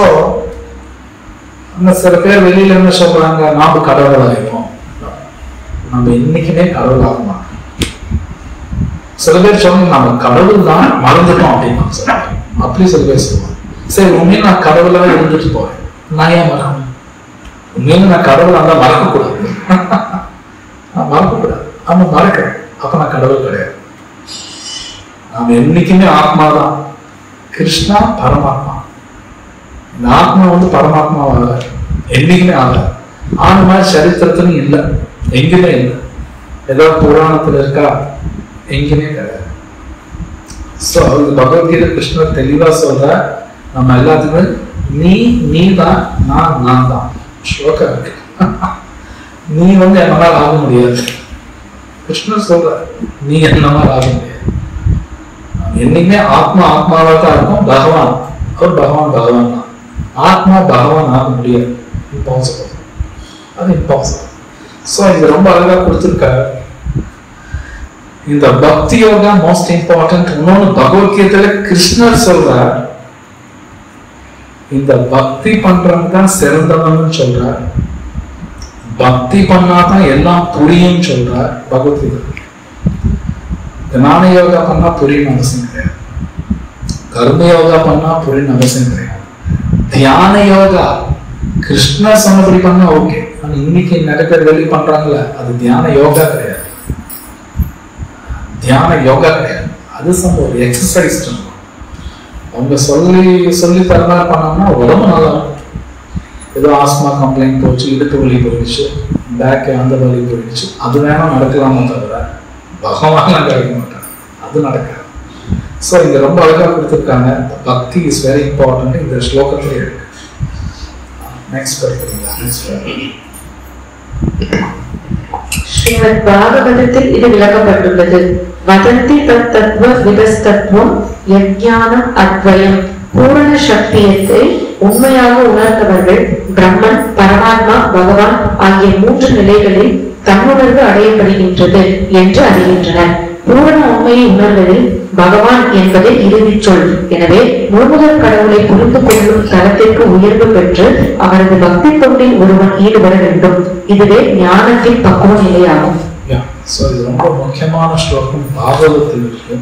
சில பேர் வெளியில என்ன சொல்றாங்க நாம கடவுள் ஆயிருப்போம் நம்ம என்னைக்குமே கடவுள் ஆக மாட்டோம் சில பேர் சொல்லுங்க நம்ம கடவுள் தான் மறந்துட்டோம் அப்படின்னு சொல்றாங்க அப்படி சில பேர் சொல்லுவாங்க சரி உண்மையில நான் கடவுளா இருந்துட்டு போறேன் நான் ஏன் மறக்கணும் உண்மையில நான் கடவுள் அந்த மறக்க கூடாது நான் மறக்க கூடாது ஆமா மறக்கிறேன் அப்ப நான் கடவுள் கிடையாது நாம என்னைக்குமே ஆத்மா தான் கிருஷ்ணா பரமாத்மா இந்த ஆத்மா வந்து பரமாத்மா ஆகல என்னைக்குமே ஆகல ஆன மாதிரி சரித்திரத்துலையும் இல்லை எங்குமே இல்லை ஏதோ புராணத்துல இருக்கா எங்கேயுமே கிடையாது ஸோ இது பகவத்கீதை கிருஷ்ணர் தெளிவா சொல்ற நம்ம எல்லாத்துக்குமே நீ நீ தான் நான் நான் தான் ஸ்லோகம் இருக்கு நீ வந்து என்னால் ஆக முடியாது கிருஷ்ணர் சொல்ற நீ என்னால் ஆக முடியாது என்னைக்குமே ஆத்மா ஆத்மாவா தான் இருக்கும் பகவான் அவர் பகவான் பகவான் தான் ஆத்மா பகவான் ஆக முடியாது இம்பாசிபிள் அது இம்பாசிபிள் ஸோ இது ரொம்ப அழகா கொடுத்துருக்காரு இந்த பக்தி யோகா மோஸ்ட் இம்பார்ட்டன்ட் இன்னொன்னு பகவத்கீதையில கிருஷ்ணர் சொல்றார் இந்த பக்தி பண்றவங்க தான் சிறந்தவன்னு சொல்றார் பக்தி பண்ணாதான் எல்லாம் புரியும் சொல்றார் பகவத்கீதை ஞான யோகா பண்ணா புரியும் அவசியம் கிடையாது கர்ம யோகா பண்ணா புரியும் அவசியம் கிடையாது தியான யோகா கிருஷ்ண சொன்னபடி பண்ணா ஓகே ஆனா இன்னைக்கு நிறைய பேர் வெளியே பண்றாங்கல்ல அது தியான யோகா கிடையாது தியான யோகா கிடையாது அது சம் ஒரு எக்ஸசைஸ் அவங்க சொல்லி சொல்லி தர மாதிரி பண்ணோம்னா உடம்பு நல்லா இருக்கும். ஏதோ ஆஸ்மா கம்ப்ளைண்ட் போச்சு இடுப்பு வலி போயிடுச்சு பேக் அந்த வலி போயிடுச்சு அது வேணா நடக்கலாமே தவிர பகவான் கிடைக்க மாட்டாங்க அது நடக்காது ஸோ இங்க ரொம்ப அழகா கொடுத்துருக்காங்க பக்தி இஸ் வெரி இம்பார்ட்டன்ட் இந்த ஸ்லோகத்திலே இருக்கு நெக்ஸ்ட் படிக்கிறீங்களா நெக்ஸ்ட் ஸ்ரீமத் பாகவதத்தில் இது விளக்கப்பட்டுள்ளது வதந்தி தத் தத்துவ விபஸ்தத்துவம் யஜ்ஞானம் அத்வயம் பூரண சக்தியத்தை உண்மையாக உணர்ந்தவர்கள் பிரம்மன் பரமாத்மா பகவான் ஆகிய மூன்று நிலைகளில் தன்னுணர்வு அடையப்படுகின்றது என்று அறிகின்றனர் பூரண உண்மையை உணர்வதில் பகவான் என்பதே இறுதிச் சொல் எனவே முழுமுதல் கடவுளை புரிந்து கொள்ளும் தரத்திற்கு உயர்வு பெற்று அவரது பக்தி தொண்டில் ஒருவன் ஈடுபட வேண்டும் இதுவே ஞானத்தின் பக்குவ நிலையாகும் யா ஸோ இது ரொம்ப முக்கியமான ஸ்லோகம் பாகவதத்தில் இருக்கு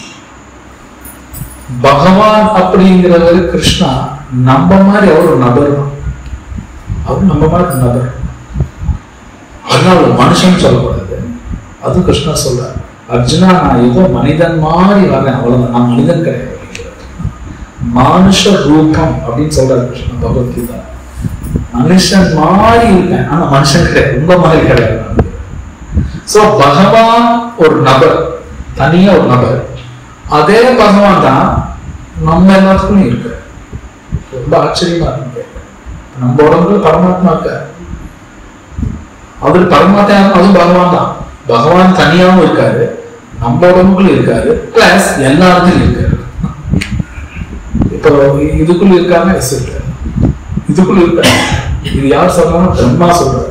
பகவான் அப்படிங்கிறவர் கிருஷ்ணா நம்ம மாதிரி அவர் ஒரு நபர் தான் அவர் நம்ம மாதிரி ஒரு நபர் அதனால ஒரு மனுஷன் சொல்லக்கூடாது அது கிருஷ்ணா சொல்றார் அர்ஜுனா நான் ஏதோ மனிதன் மாதிரி வரேன் அவ்வளவுதான் நான் மனிதன் கிடையாது அப்படிங்கிறார். மானுஷ ரூபம் அப்படின்னு சொல்றாரு கிருஷ்ணா பகவத்கீதா மனுஷன் மாதிரி இருக்கேன் ஆனா மனுஷன் கிடையாது உங்க மாதிரி கிடையாது நான். சோ பகவான் ஒரு நபர் தனியா ஒரு நபர் அதே பகவான் தான் நம்ம எல்லாத்துக்கும் இருக்கு ரொம்ப ஆச்சரியமா இருக்கு நம்ம உடம்புல பரமாத்மா இருக்க அவர் பரமாத்மா அதுவும் பகவான் தான் பகவான் தனியாவும் இருக்காரு நம்ம உடம்புக்குள்ள இருக்காரு பிளஸ் எல்லா இடத்துலயும் இருக்காரு இப்போ இதுக்குள்ள இருக்காங்க எஸ் இருக்காரு இதுக்குள்ள இருக்காரு இது யார் சொல்றாங்க பிரம்மா சொல்றாரு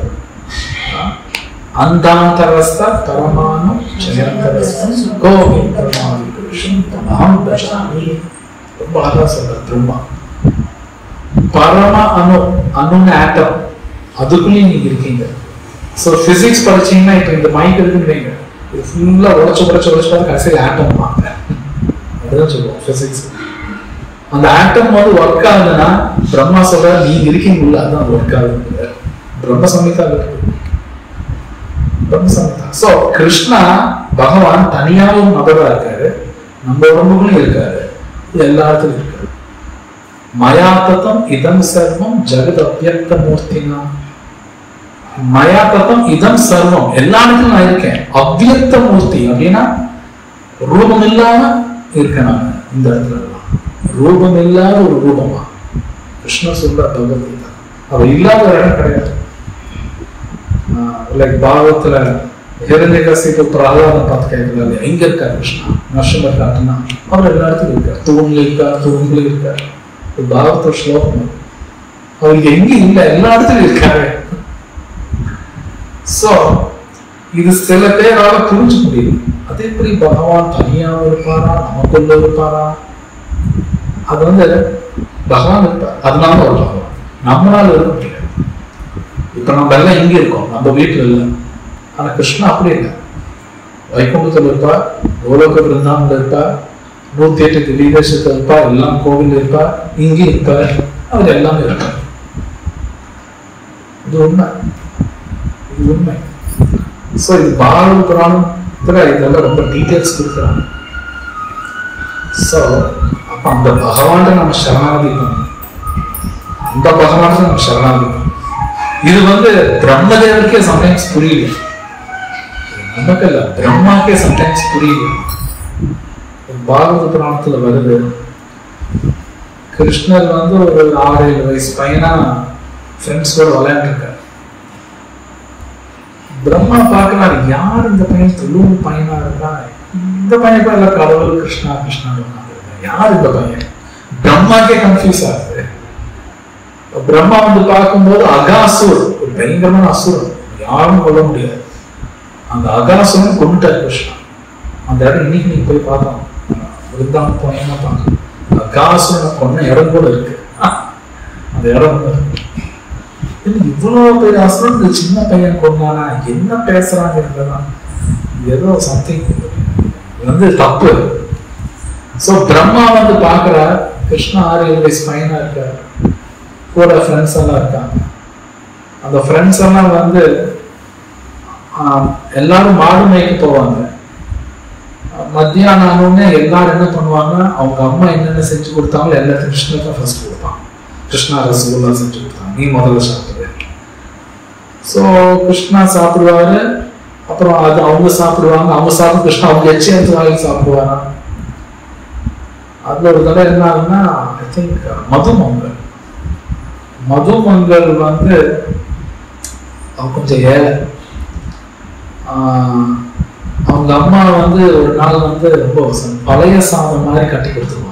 அந்தாந்தரஸ்த பரமானம் ஜெயந்தரஸ்தம் கோவிந்தமாதி புருஷம் தமஹம் பஜாமி ரொம்ப அழகா சொல்றார் பிரம்மா பரம அணு அணுன்னு ஆட்டம் அதுக்குள்ளேயும் நீங்க இருக்கீங்க ஸோ பிசிக்ஸ் படிச்சீங்கன்னா இப்போ இந்த மைண்ட் இருக்குன்னு வைங்க இது ஃபுல்லா உடச்சு உடச்சு உடச்சு பார்த்து கடைசியில் ஆட்டம் வாங்க அதுதான் சொல்லுவோம் பிசிக்ஸ் அந்த ஆட்டம் வந்து ஒர்க் ஆகுதுன்னா பிரம்மா சொல்ற நீங்க இருக்கீங்கல்ல அதான் ஒர்க் ஆகுது பிரம்ம சமிதா இருக்கு பிரம்ம சமிதா ஸோ கிருஷ்ணா பகவான் தனியாகவும் நபரா இருக்காரு நம்ம உடம்புகளும் இருக்காரு இது எல்லா இடத்துலயும் இருக்காரு மயாத்தம் இதம் சர்வம் ஜெகத் அவ்யக்த மூர்த்தினா மயா தத்தம் இதம் சர்வம் எல்லா இடத்துலயும் நான் இருக்கேன் அவ்வியக்த மூர்த்தி அப்படின்னா ரூபம் இல்லாம இருக்கேன் நான் இந்த இடத்துல எல்லாம் ரூபம் இல்லாத ஒரு ரூபமா கிருஷ்ண சொல்ற பகவத்கீதா அவ இல்லாத ஒரு இடம் கிடையாது லைக் பாகவத்துல ஹிரண்யகசிப்பு பிரகலாதம் பார்த்து கேட்கிறாரு எங்க இருக்கார் கிருஷ்ணா நஷ்டம் காட்டுனா அவர் எல்லா இடத்துலயும் இருக்கார் தூண்ல இருக்கார் தூண்ல இருக்கார் இது பாகவத ஸ்லோகம் அது. அவருக்கு எங்க இல்ல எல்லா இடத்துலயும் இருக்காரு சோ இது சில பேரால புரிஞ்சுக்க முடியும் அது எப்படி பகவான் தனியா இருப்பாரா நமக்குள்ள இருப்பாரா அது வந்து பகவான் இருப்பார் அதனால ஒரு பகவான் நம்மளால இருக்க முடியாது இப்ப நம்ம எல்லாம் இங்க இருக்கோம் நம்ம வீட்டுல இல்லை ஆனா கிருஷ்ணா அப்படி இல்லை வைகுண்டத்துல இருப்பா கோலோக பிருந்தாவில் இருப்பா நூத்தி எட்டு திவ்யதேசத்துல இருப்பா எல்லாம் கோவில் இருப்பா இங்கே இருப்பார் அவர் எல்லாமே இருப்பார் இது உண்மை இது உண்மை சோ இது பாரத புராணத்துல இதெல்லாம் ரொம்ப டீட்டெயில்ஸ் கொடுக்குறாங்க சோ அப்ப அந்த பகவான்கிட்ட நம்ம சரணாகதி பண்ணணும் அந்த பகவான்கிட்ட நம்ம சரணாகதி பண்ணணும் இது வந்து பிரம்மதேவருக்கே சம்டைம்ஸ் புரியல நமக்கு இல்ல பிரம்மாக்கே சம்டைம்ஸ் புரியல பாரத புராணத்துல வருது கிருஷ்ணர் வந்து ஒரு ஆறு ஏழு வயசு பையனா ஃப்ரெண்ட்ஸோட விளையாண்டுருக்காரு பிரம்மா பார்க்கிறாரு யார் இந்த பையன் துளுவு பையனா இருக்கா இந்த பையன் பேர்ல கடவுள் கிருஷ்ணா கிருஷ்ணா உட்கார்ந்திருக்கான். யார் இந்த பையன் பிரம்மாக்கே கன்ஃபியூஸ் ஆகுது இப்ப பிரம்மா வந்து பார்க்கும்போது அகாசுர் ஒரு பயங்கரமான அசுரன் யாரும் கொல்ல முடியாது அந்த அகாசுரன் கொண்டுட்டார் கிருஷ்ணா அந்த இடம் இன்னைக்கு நீங்க போய் பார்த்தோம் விருந்தாங்க போனீங்கன்னா பார்க்கலாம் அகாசுரனை கொன்ன இடம் கூட இருக்கு அந்த இடம் வந்து இருக்கு. இது இவ்வளவு பெரிய அசுரன் இந்த சின்ன பையன் கொண்டானா என்ன பேசுறாங்கிறதுதான் ஏதோ சம்திங் வந்து தப்பு சோ பிரம்மா வந்து பாக்குறா கிருஷ்ணா ஆறு ஏழு வயசு பையனா இருக்காரு கூட ஃப்ரெண்ட்ஸ் எல்லாம் இருக்காங்க அந்த ஃப்ரெண்ட்ஸ் எல்லாம் வந்து ஆஹ், எல்லாரும் மாடு மேய்க்க போவாங்க ஆஹ், மத்தியானம் ஆனோடனே எல்லாரும் என்ன பண்ணுவாங்க அவங்க அம்மா என்னென்ன செஞ்சு கொடுத்தாங்களோ எல்லாத்தையும் கிருஷ்ணர் தான் ஃபர்ஸ்ட் கொடுப்பாங்க கிருஷ்ணா ரசகுல்லா செஞ்சு கொடுத்தாங்க நீ முதல்ல சாப்பிடுற ஸோ கிருஷ்ணா சாப்பிடுவாரு அப்புறம் அது அவங்க சாப்பிடுவாங்க அவங்க சாப்பிட்டு கிருஷ்ணா அவங்க எச்சி எடுத்து வாங்கி சாப்பிடுவாராம் அதுல ஒரு தடவை என்ன ஆகுதுன்னா ஐ திங்க் மதுமங்கல் மதுமங்கல் வந்து அவன் கொஞ்சம் ஏழை ஆஹ் அவங்க அம்மா வந்து ஒரு நாள் வந்து ரொம்ப ச- பழைய சாதம் மாதிரி கட்டி கொடுத்துருவாங்க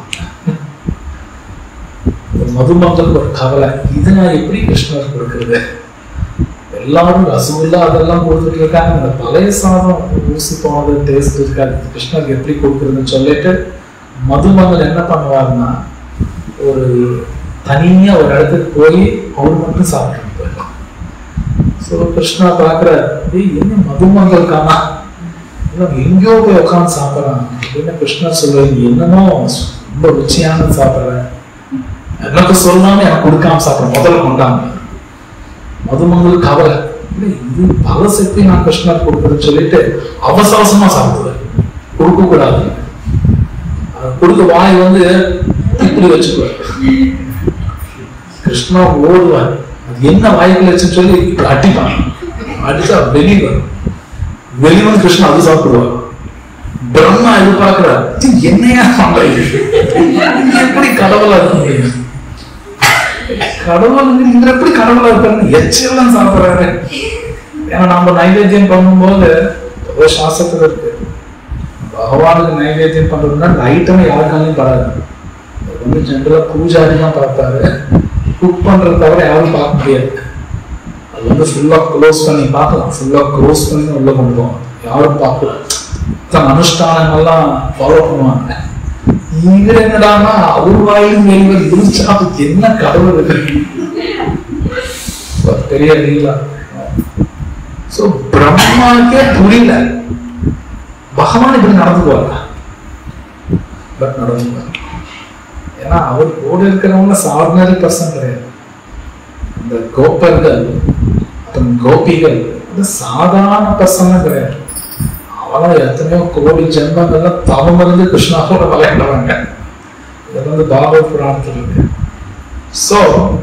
ஒரு மதுமங்களுக்கு ஒரு கவலை இது நான் எப்படி கிருஷ்ணர் கொடுக்குறது எல்லாரும் ரசகுல்லா அதெல்லாம் கொடுத்துட்டு இருக்காங்க அந்த பழைய சாதம் ஊசி போனது டேஸ்ட் இருக்காது கிருஷ்ணருக்கு எப்படி கொடுக்குறதுன்னு சொல்லிட்டு மதுமங்கல் என்ன பண்ணுவாருன்னா ஒரு தனியா ஒரு இடத்துக்கு போய் அவர் மட்டும் சாப்பிட்டு போயிடலாம் ஸோ கிருஷ்ணா பார்க்குற ஏய் என்ன மதுமங்கல் காணா இவன் எங்கேயோ போய் உட்காந்து சாப்பிட்றான் அப்படின்னு கிருஷ்ணர் சொல்லுவாரு "நீ என்னமோ ரொம்ப ருச்சியானது சாப்பிட்றேன் எனக்கு சொல்லாம எனக்கு கொடுக்காம சாப்பிட்றேன் முதல்ல கொண்டாங்க மதுமங்கல் கவலை இல்லை, இது பழசு எப்படி நான் கிருஷ்ணர் கொடுக்குறேன்னு சொல்லிட்டு அவசர அவசரமா சாப்பிடுவேன் கொடுக்க கூடாது அது கொடுக்க வாய் வந்து இப்படி வச்சுக்குவார் கிருஷ்ணா ஓடுவார் அது என்ன வாய்க்குள்ள வச்சுன்னு சொல்லி இப்படி அடிப்பான் அடிச்சா வெளியே வரும் வெளியே வந்து கிருஷ்ணா அது சாப்பிடுவார் பிரம்மா எதிர்பார்க்கிறார் "இது என்னையா பண்றீங்க இது எப்படி கடவுளா இருக்க முடியும் கடவுள் நீங்க எப்படி கடவுளா இருக்காருன்னு எச்செல்லாம் சாப்பிடுறாரு ஏன்னா நம்ம நைவேத்தியம் பண்ணும்போது ஏதோ சாஸ்திரத்துல இருக்கு பகவானுக்கு நைவேத்தியம் பண்றதுன்னா ஐட்டமே யாருக்காலையும் படாது அது வந்து ஜென்ரலா பூஜாரி தான் பார்ப்பாரு குக் பண்றது தவிர யாரும் பார்க்க முடியாது அது வந்து ஃபுல்லா க்ளோஸ் பண்ணி பார்க்கலாம் ஃபுல்லா க்ளோஸ் பண்ணி உள்ள கொண்டு போவாங்க யாரும் பார்க்கல தன் அனுஷ்டானங்கள்லாம் ஃபாலோ பண்ணுவாங்க இங்க என்னடான்னா அவர் வாயிலும் வெளிவர் இருந்துச்சா அதுக்கு என்ன கடவுள் இருக்கு ஒரு பெரிய லீலா சோ பிரம்மாக்கே புரியல பகவான் இப்படி நடந்துக்குவாங்க பட் நடந்துக்குவாங்க ஏன்னா அவர் கூட இருக்கிறவங்க சாதாரண பர்சன் கிடையாது இந்த கோப்பர்கள் அப்புறம் கோபிகள் அது சாதாரண பர்சன் கிடையாது அவெல்லாம் எத்தனையோ கோடி ஜென்மங்கள்ல தவம் இருந்து கிருஷ்ணாவோட விளையாடுவாங்க இது வந்து பாகவத் புராணத்தில் இருக்கு சோ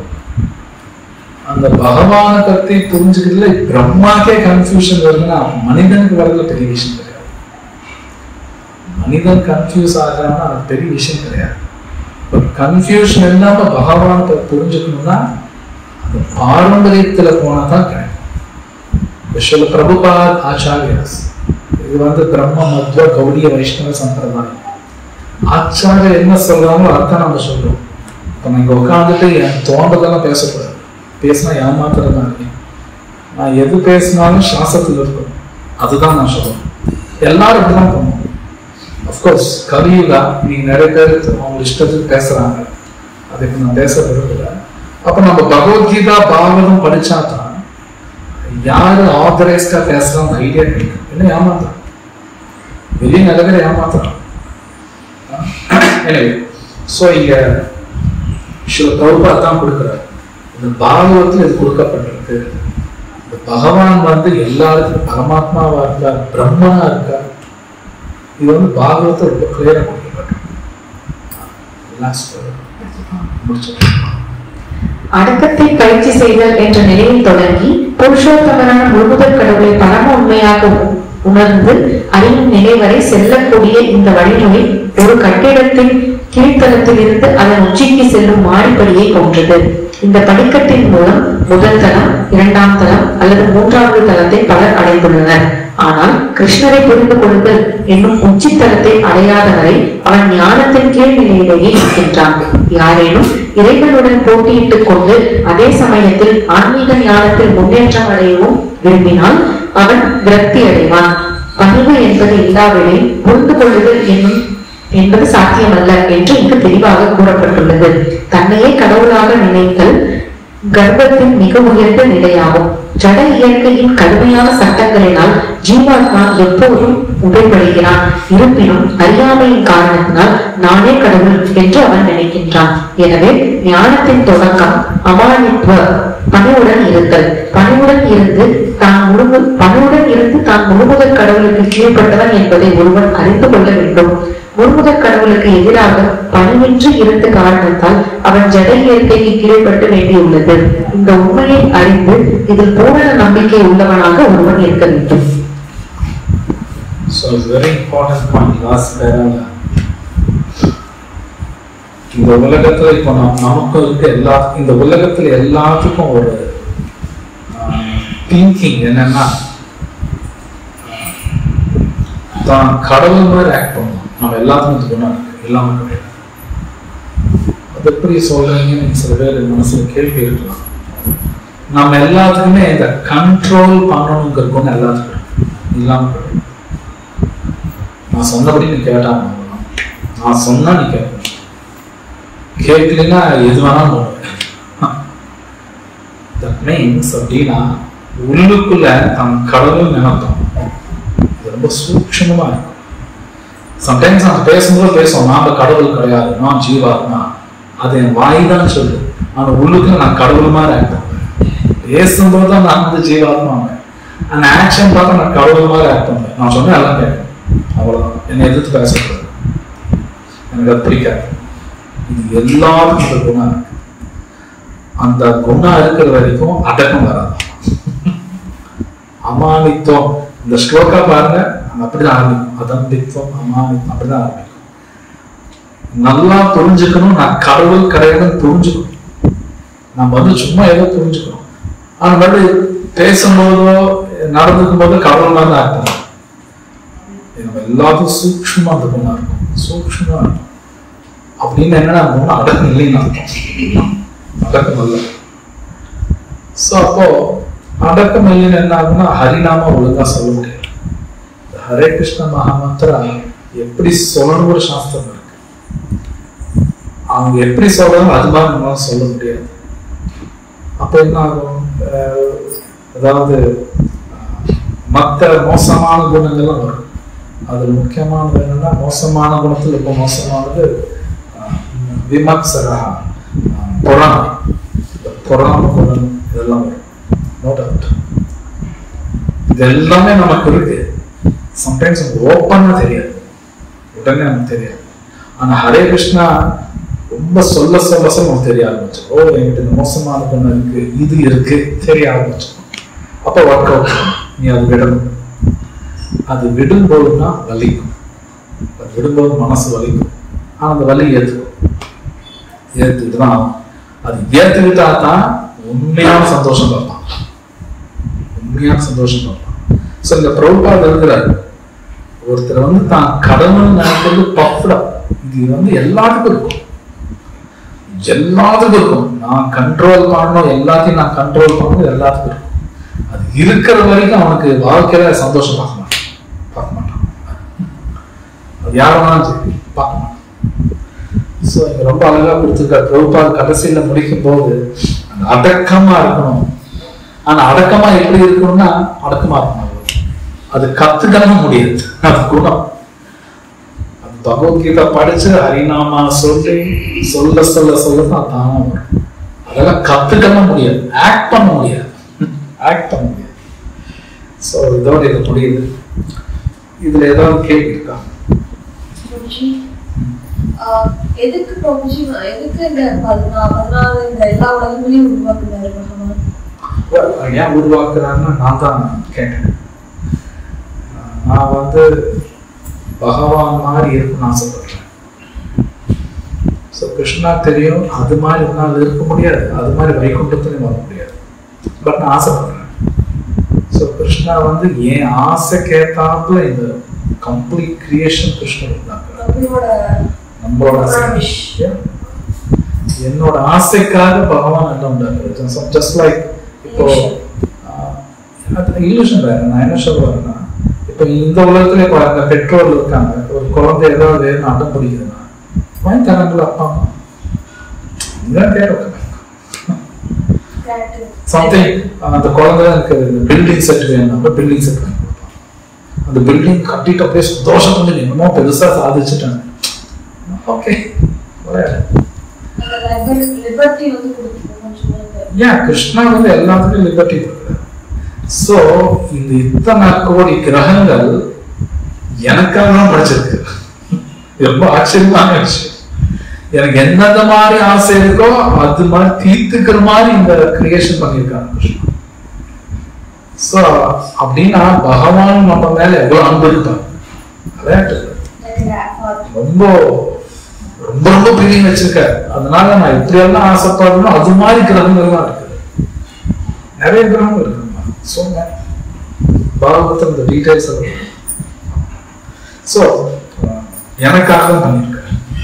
அந்த பகவானை பத்தி புரிஞ்சுக்கிறதுல பிரம்மாக்கே கன்ஃபியூஷன் வருதுன்னா மனிதனுக்கு வரதுல பெரிய விஷயம் கிடையாது மனிதன் கன்ஃபியூஸ் ஆகிறான்னா அது பெரிய விஷயம் கிடையாது பட் கன்ஃபியூஷன் இல்லாம பகவானை பத்தி புரிஞ்சுக்கணும்னா அந்த பாரம்பரியத்துல போனா தான் கிடைக்கும் ஸ்ரீல பிரபுபாத் ஆச்சாரியாஸ் இது வந்து பிரம்ம மத்வ கௌடிய வைஷ்ணவ சம்பிரதாயம் ஆச்சாரியர் என்ன சொல்றாங்களோ அதான் நம்ம சொல்றோம் இப்போ நான் இங்க உட்காந்துட்டு என் தோன்றதெல்லாம் பேசக்கூடாது பேசினா ஏமாத்துறது தான் இருக்கேன் நான் எது பேசினாலும் சாஸ்திரத்தில் இருக்கும் அதுதான் நான் சொல்றேன் எல்லாரும் இப்படிதான் பண்ணுவோம் அஃப்கோர்ஸ் கலியுகா நீங்க நிறைய பேர் அவங்க இஷ்டத்துக்கு பேசுறாங்க அதுக்கு நான் பேச விரும்பல அப்ப நம்ம பகவத்கீதா பாகவதம் படிச்சா தான் யாரு ஆத்தரைஸ்டா பேசுறாங்க ஐடியா கிடைக்கும் என்ன ஏமாத்துறான் வெளியே நிறைய பேர் ஏமாத்துறான் எனவே ஸோ இங்க சில பிரபா தான் கொடுக்குறாரு இந்த பாகவத்தில் இது கொடுக்கப்பட்டிருக்கு இந்த பகவான் வந்து எல்லாருக்கும் பரமாத்மாவா இருக்கார் பிரம்மனா இருக்கார் இது வந்து பாகவத்தை ரொம்ப கிளியரா கொடுக்கப்பட்டிருக்கு லாஸ்ட் முடிச்சிடலாம் அடக்கத்தை பயிற்சி செய்தல் என்ற நிலையில் தொடங்கி புருஷோத்தமரான முழுமுதற் கடவுளை பரம உண்மையாக உ- உணர்ந்து அறியும் நிலை வரை செல்லக்கூடிய இந்த வழிமுறை ஒரு கட்டிடத்தின் கீழ்த்தளத்தில் இருந்து அதன் உச்சிக்கு செல்லும் மாடிப்படியை போன்றது இந்த படிக்கட்டின் மூலம் முதல் தளம் இரண்டாம் தளம் அல்லது மூன்றாவது தளத்தை பலர் அடைந்துள்ளனர் ஆனால் கிருஷ்ணரை புரிந்து கொள்ளுதல் என்னும் உச்சித்தலத்தை அடையாத வரை அவன் ஞானத்தின் கீழ் நிலையிலேயே இருக்கின்றான் யாரேனும் இறைவனுடன் போட்டியிட்டுக் கொண்டு அதே சமயத்தில் ஆன்மீக ஞானத்தில் முன்னேற்றம் அடையவும் விரும்பினால் அவன் விரக்தி அடைவான் பணிவு என்பது இல்லாவிடில் புரிந்து கொள்ளுதல் என்னும் என்பது சாத்தியமல்ல என்று இங்கு தெளிவாக கூறப்பட்டுள்ளது தன்னையே கடவுளாக நினைத்தல் கர்ப்பத்தின் மிக உயர்ந்த நிலையாகும் ஜட இயற்கையின் கடுமையான சட்டங்களினால் ஜீவாத்மா எப்போதும் உடைபடுகிறான் இருப்பினும் அறியாமையின் காரணத்தினால் நானே கடவுள் என்று அவன் நினைக்கின்றான் எனவே ஞானத்தின் தொடக்கம் அமானித்துவ பணிவுடன் இருத்தல் பணிவுடன் இருந்து தான் முழுமு பணிவுடன் இருந்து தான் முழுமுதற் கடவுளுக்கு கீழ்ப்பட்டவன் என்பதை ஒருவன் அறிந்து கொள்ள வேண்டும் முழுமுதற் கடவுளுக்கு எதிராக பணிவின்றி இருந்த காரணத்தால் அவன் ஜட இயற்கைக்கு கீழ்ப்பட்டு வேண்டியுள்ளது இந்த உண்மையை அறிந்து இதில் பூரண நம்பிக்கை உள்ளவனாக ஒருவன் இருக்க வேண்டும் So it's very important point last parallel. இந்த உலகத்துல இப்போ நம் நமக்கு இருக்க எல்லா இந்த உலகத்துல எல்லாத்துக்கும் ஒரு திங்கிங் என்னன்னா தான் கடவுள் மாதிரி ஆக்ட் பண்ணுவோம் நம்ம எல்லாத்துக்கும் இது குணம் இருக்கு எல்லாமே கிடையாது அது எப்படி சொல்றீங்கன்னு நீங்க சில பேர் மனசுல கேள்வி இருக்கலாம் நம்ம எல்லாத்துக்குமே இந்த கண்ட்ரோல் பண்ணணுங்கிற குணம் எல்லாத்துக்கும் இருக்கு. இல்லாம கிடையாது நான் சொன்னபடி நீ கேட்டா பண்ணணும். நான் சொன்னா நீ கேட்கணும் கேட்கலன்னா எது வேணாலும் பண்ணுவேன் தட் மீன்ஸ் அப்படின்னா உள்ளுக்குள்ள தன் கடவுள் நினைத்தோம் இது ரொம்ப சூட்சமா இருக்கும் சம்டைம்ஸ் நம்ம பேசும்போது பேசுவோம் நாம கடவுள் கிடையாது நான் ஜீவாத்மா அது என் வாய் தான் சொல்லு ஆனா உள்ளுக்குள்ள நான் கடவுள் மாதிரி ஆக்ட் பண்ணுவேன் பேசும்போது தான் நான் வந்து ஜீவாத்மா அந்த ஆக்ஷன் பார்த்தா நான் கடவுள் மாதிரி ஆக்ட் பண்ணுவேன் நான் சொன்னேன் எல்லாம் கேட்கணும் அவ்வளவுதான் என்னை எதிர்த்து பேசக்கூடாது எனக்கு அது பிடிக்காது இது எல்லாருக்கும் இந்த குணம் இருக்கு அந்த குணம் இருக்கிற வரைக்கும் அடக்கம் வராது அமானித்துவம் இந்த ஸ்லோகா பாருங்க அங்க அப்படிதான் ஆரம்பிக்கும் அதம்பித்துவம் அமானித்துவம் அப்படிதான் ஆரம்பிக்கும் நல்லா புரிஞ்சுக்கணும் நான் கடவுள் கிடையாதுன்னு புரிஞ்சுக்கணும் நம்ம வந்து சும்மா ஏதோ புரிஞ்சுக்கணும் ஆனா மறுபடியும் பேசும்போதோ நடந்துக்கும் போதோ கடவுள் மாதிரி ஆக்ட் பண்ணும் நம்ம எல்லாத்துக்கும் சூக்ஷ்மமா அந்த குணம் இருக்கும் சூக்ஷ்மமா இருக்கும் அப்படின்னு என்னன்னா குணம் அடக்கம் இல்லைன்னு அர்த்தம் அடக்கம் இல்லை ஸோ அப்போ அடக்கம் இல்லைன்னு என்ன ஆகும்னா ஹரிநாம ஒழுங்கா சொல்ல முடியாது இந்த ஹரே கிருஷ்ண மகாமந்திரா எப்படி சொல்லணும் ஒரு சாஸ்திரம் இருக்கு அவங்க எப்படி சொல்றாங்க அது மாதிரி நம்மளால சொல்ல முடியாது அப்போ என்ன ஆகும் அஹ் அதாவது அஹ், மத்த மோசமான குணங்கள்லாம் வரும் அதுல முக்கியமானது என்னன்னா மோசமான குணத்துல ரொம்ப மோசமானது அஹ், விமர்சரா அஹ், பொறாமை இந்த பொறாமை குணம் இதெல்லாம் வரும் நோ டவுட் இது எல்லாமே நமக்கு இருக்கு சம்டைம்ஸ் ஓப்பனா தெரியாது உடனே நமக்கு தெரியாது ஆனா ஹரே கிருஷ்ணா ரொம்ப சொல்ல சொல்ல சொல்ல நமக்கு தெரிய ஆரம்பிச்சு ஓ என்கிட்ட இந்த மோசமான குணம் இருக்கு இது இருக்கு தெரிய ஆரம்பிச்சு அப்ப ஒர்க் அவுட் நீ அது விடணும் அது விடும்போதுனா வலிக்கும் அது விடும்போது மனசு வலிக்கும் ஆனா அந்த வலி ஏத்துக்கும் ஏத்துக்கிட்டு தான் ஆகும். அது ஏத்துக்கிட்டா தான் உண்மையான சந்தோஷம் பார்ப்பான் உண்மையான சந்தோஷம் பார்க்கலாம் ஸோ இந்த பிரபுபாத் இருக்கிறாரு ஒருத்தர் வந்து தான் கடவுள் நினைக்கிறது பஃப்டா இது வந்து எல்லாத்துக்கும் இருக்கும் எல்லாத்துக்கும் இருக்கும் நான் கண்ட்ரோல் பண்ணணும் எல்லாத்தையும் நான் கண்ட்ரோல் பண்ணணும் எல்லாத்துக்கும் இருக்கும் அது இருக்கிற வரைக்கும் அவனுக்கு வாழ்க்கையில சந்தோஷம் பார்க்க மாட்டான் பார்க்க மாட்டான் அது யார் வேணாலும் சரி பார்க்க மாட்டான் ஸோ இங்க ரொம்ப அழகா கொடுத்துருக்காரு பிரபுபாத் கடைசியில முடிக்கும் போது அந்த அடக்கமா இருக்கணும் ஆனா அடக்கமா எப்படி இருக்கணும்னா அடக்கமா இருக்கணும் அது கத்துக்கவும் முடியாது அது குணம் அது பகவத்கீதை படிச்சு ஹரிநாமா சொல்லி சொல்ல சொல்ல சொல்ல தான் தானா வரும் அதெல்லாம் கத்துக்கவும் முடியாது ஆக்ட் பண்ண முடியாது ஆக்ட் பண்ண முடியாது ஸோ இதோட இது முடியுது இதுல ஏதாவது கேள்வி இருக்கா பிரபுஜி, ஆஹ், எதுக்கு பிரபுஜி எதுக்கு இந்த பதினா பதினாலு இந்த எல்லா உலகங்களையும் உருவாக்குனாரு பகவான் Well, ஏன் உருவாக்குறாருன்னா நான் தான் கேட்டேன் நான் வந்து பகவான் மாதிரி இருக்குன்னு ஆசைப்படுறேன் ஸோ கிருஷ்ணா தெரியும் அது மாதிரி என்னால் இருக்க முடியாது அது மாதிரி வைகுண்டத்துலையும் வர முடியாது பட் நான் ஆசைப்படுறேன் ஸோ கிருஷ்ணா வந்து என் ஆசைக்கேத்தாப்புல இந்த கம்ப்ளீட் கிரியேஷன் கிருஷ்ணர் உண்டாக்குறாரு நம்மளோட நம்மளோட ஆசை. நம்மளோட wish. Yeah. என்னோட ஆசைக்காக பகவான் என்ன உண்டாக்குறது ஜஸ்ட் லைக் இப்போ இல்லூஷன் வேற நான் என்ன சொல்ல வரேன்னா இப்போ இந்த உலகத்துல பாருங்க பெற்றோர் இருக்காங்க ஒரு குழந்தை ஏதாவது வேணும் அடம் பிடிக்குதுன்னா வாங்கி தராங்களா அப்பா அம்மா இதான் கேட்க Correct. சம்திங் அந்த குழந்தை எனக்கு பில்டிங் செட் வேணும் பில்டிங் செட் வாங்கி கொடுப்பான் அந்த பில்டிங் கட்டிட்டு அப்படியே சந்தோஷம் பண்ணி என்னமோ பெருசா சாதிச்சுட்டாங்க ஓகே அந்த liber- liberty வந்து கொடுத்துருக்கோம் கொஞ்சம் பேருக்கு. ஏன் கிருஷ்ணா வந்து எல்லாத்துக்கும் லிபர்ட்டி கொடுக்குறாரு ஸோ இந்த இத்தனை கோடி கிரகங்கள் எனக்காக தான் படிச்சிருக்கு இது ரொம்ப ஆச்சரியமான விஷயம் எனக்கு எந்தெந்த மாதிரி ஆசை இருக்கோ அது மாதிரி தீர்த்துக்கிற மாதிரி இந்த கிரியேஷன் பண்ணியிருக்காங்க கிருஷ்ணா ஸோ அப்படின்னா பகவான் நம்ம மேல எவ்வளவு அன்பு இருப்பாங்க விளையாட்டு இல்லை. Like that for- ரொம்ப ரொம்ப ரொம்ப பெரிய வச்சிருக்காரு அதனால நான் இப்படி எல்லாம் ஆசைப்படுறோம் அது மாதிரி கிரகங்கள்லாம் இருக்குது நிறைய கிரகங்கள் இருக்குமா சொன்ன பாகவத்தில் இந்த டீடைல்ஸ் ஸோ எனக்காக தான் பண்ணியிருக்காரு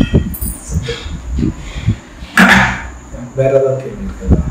வேற ஏதாவது கேள்வி இருக்குதா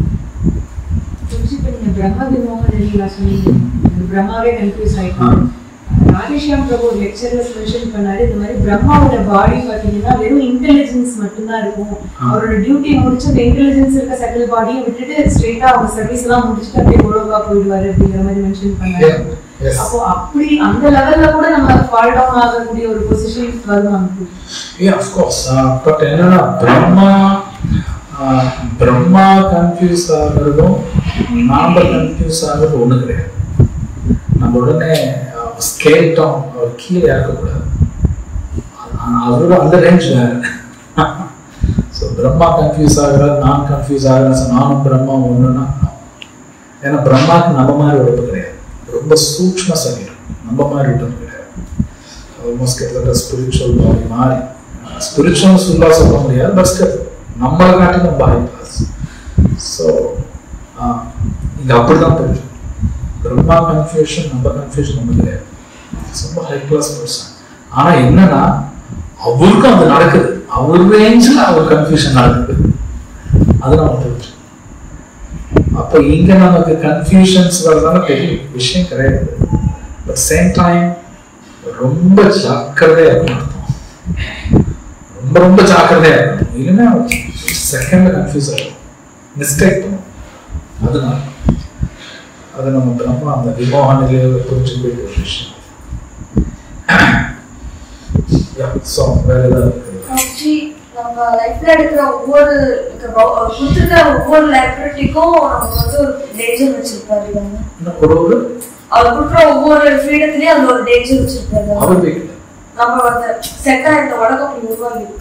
இப்ப நீங்க பிரம்ம விமோகம் இல்லைங்களா சொன்னீங்க இந்த பிரம்மாவே கன்ஃபியூஸ் ஆ. ஆயிட்டாங்க ராதேஷியாம் பிரபு லெக்சர்ல மென்ஷன் பண்ணாரு இந்த மாதிரி பிரம்மாவோட பாடி பாத்தீங்கன்னா வெறும் இன்டெலிஜென்ஸ் மட்டும்தான் இருக்கும் ஆ. அவரோட டியூட்டி முடிச்சு அந்த இன்டெலிஜென்ஸ் இருக்க செட்டில் பாடியை விட்டுட்டு ஸ்ட்ரெயிட்டா அவங்க சர்வீஸ் எல்லாம் முடிச்சுட்டு அப்படியே கோலோகா போயிடுவாரு அப்படிங்கிற மாதிரி மென்ஷன் பண்ணாரு Yes. அப்போ அப்படி அந்த லெவல்ல கூட நம்ம ஃபால் டவுன் ஆகக்கூடிய ஒரு பொசிஷன் வருவாங்க Yeah, of course. பட் என்னன்னா பிரம்மா ஆஹ், பிரம்மா கன்ஃபியூஸ் ஆகுறதும் நாம கன்ஃபியூஸ் ஆகுறது ஒண்ணு கிடையாது நம்ம உடனே ஸ்கேல்ட்டோம் அவர் கீழே இறக்கக்கூடாது ஆஹ், அவரோட அந்த ரேஞ்ச் வேற ஸோ பிரம்மா கன்ஃபியூஸ் ஆகுறாரு நான் கன்ஃபியூஸ் ஆகுறேன் so நானும் பிரம்மா ஒண்ணுன்னா no. ஏன்னா பிரம்மாக்கு நம்ம மாதிரி உடம்பு கிடையாது ரொம்ப சூக்ஷ்ம சரீரம் நம்ம மாதிரி உடம்பு கிடையாது ஆல்மோஸ்ட் கிட்டத்தட்ட ஸ்பிரிச்சுவல் பாடி மாறி ஸ்பிரிச்சுவல் ஃபுல்லாக சொல்ல முடியாது பட் ஸ்டில் நம்மளை காட்டி நம்ம ஹை கிளாஸ் ஸோ இங்கே அப்படி தான் போயிட்டு பிரம்மா கன்ஃபியூஷன் நம்ம கன்ஃபியூஷன் ஒன்றும் கிடையாது ரொம்ப ஹை கிளாஸ் பர்சன் ஆனால் என்னன்னா அவருக்கும் அது நடக்குது அவர் ரேஞ்சில் அவர் கன்ஃபியூஷன் நடக்குது அது நம்ம தெரிஞ்சு அப்போ இங்க நமக்கு கன்ஃபியூஷன்ஸ் வரதால பெரிய விஷயம் கிடையாது பட் சேம் டைம் ரொம்ப ஜாக்கிரதையா இருக்கணும் அர்த்தம் ரொம்ப ரொம்ப ஜாக்கிரதையா இருக்கணும் இல்லைன்னா செகண்ட்ல கன்ஃபியூஸ் ஆகும் மிஸ்டேக் பண்ணும் அதனால அது நம்ம பிரம்மா அந்த விமோக நிலையில புரிஞ்சுக்க ஒரு விஷயம் ஸோ வேற ஏதாவது இருக்குதா? ஆக்சுவலி நம்ம லைஃப்ல எடுக்கிற ஒவ்வொரு இருக்க ப- கொடுத்திருக்கிற ஒவ்வொரு லைப்ரரிக்கும் நமக்கு வந்து ஒரு டேஞ்சர் வச்சிருப்பாரு இல்லைங்க இன்னும் ஒரு ஒரு அவர் கொடுக்குற ஒவ்வொரு ஃப்ரீடத்துலயும் அதுல ஒரு டேஞ்சர் வச்சிருப்பாரு அவர் வீட்டில் நம்ம வந்து செட்டா இந்த உலகம் அப்படி உருவாகி இருக்கு.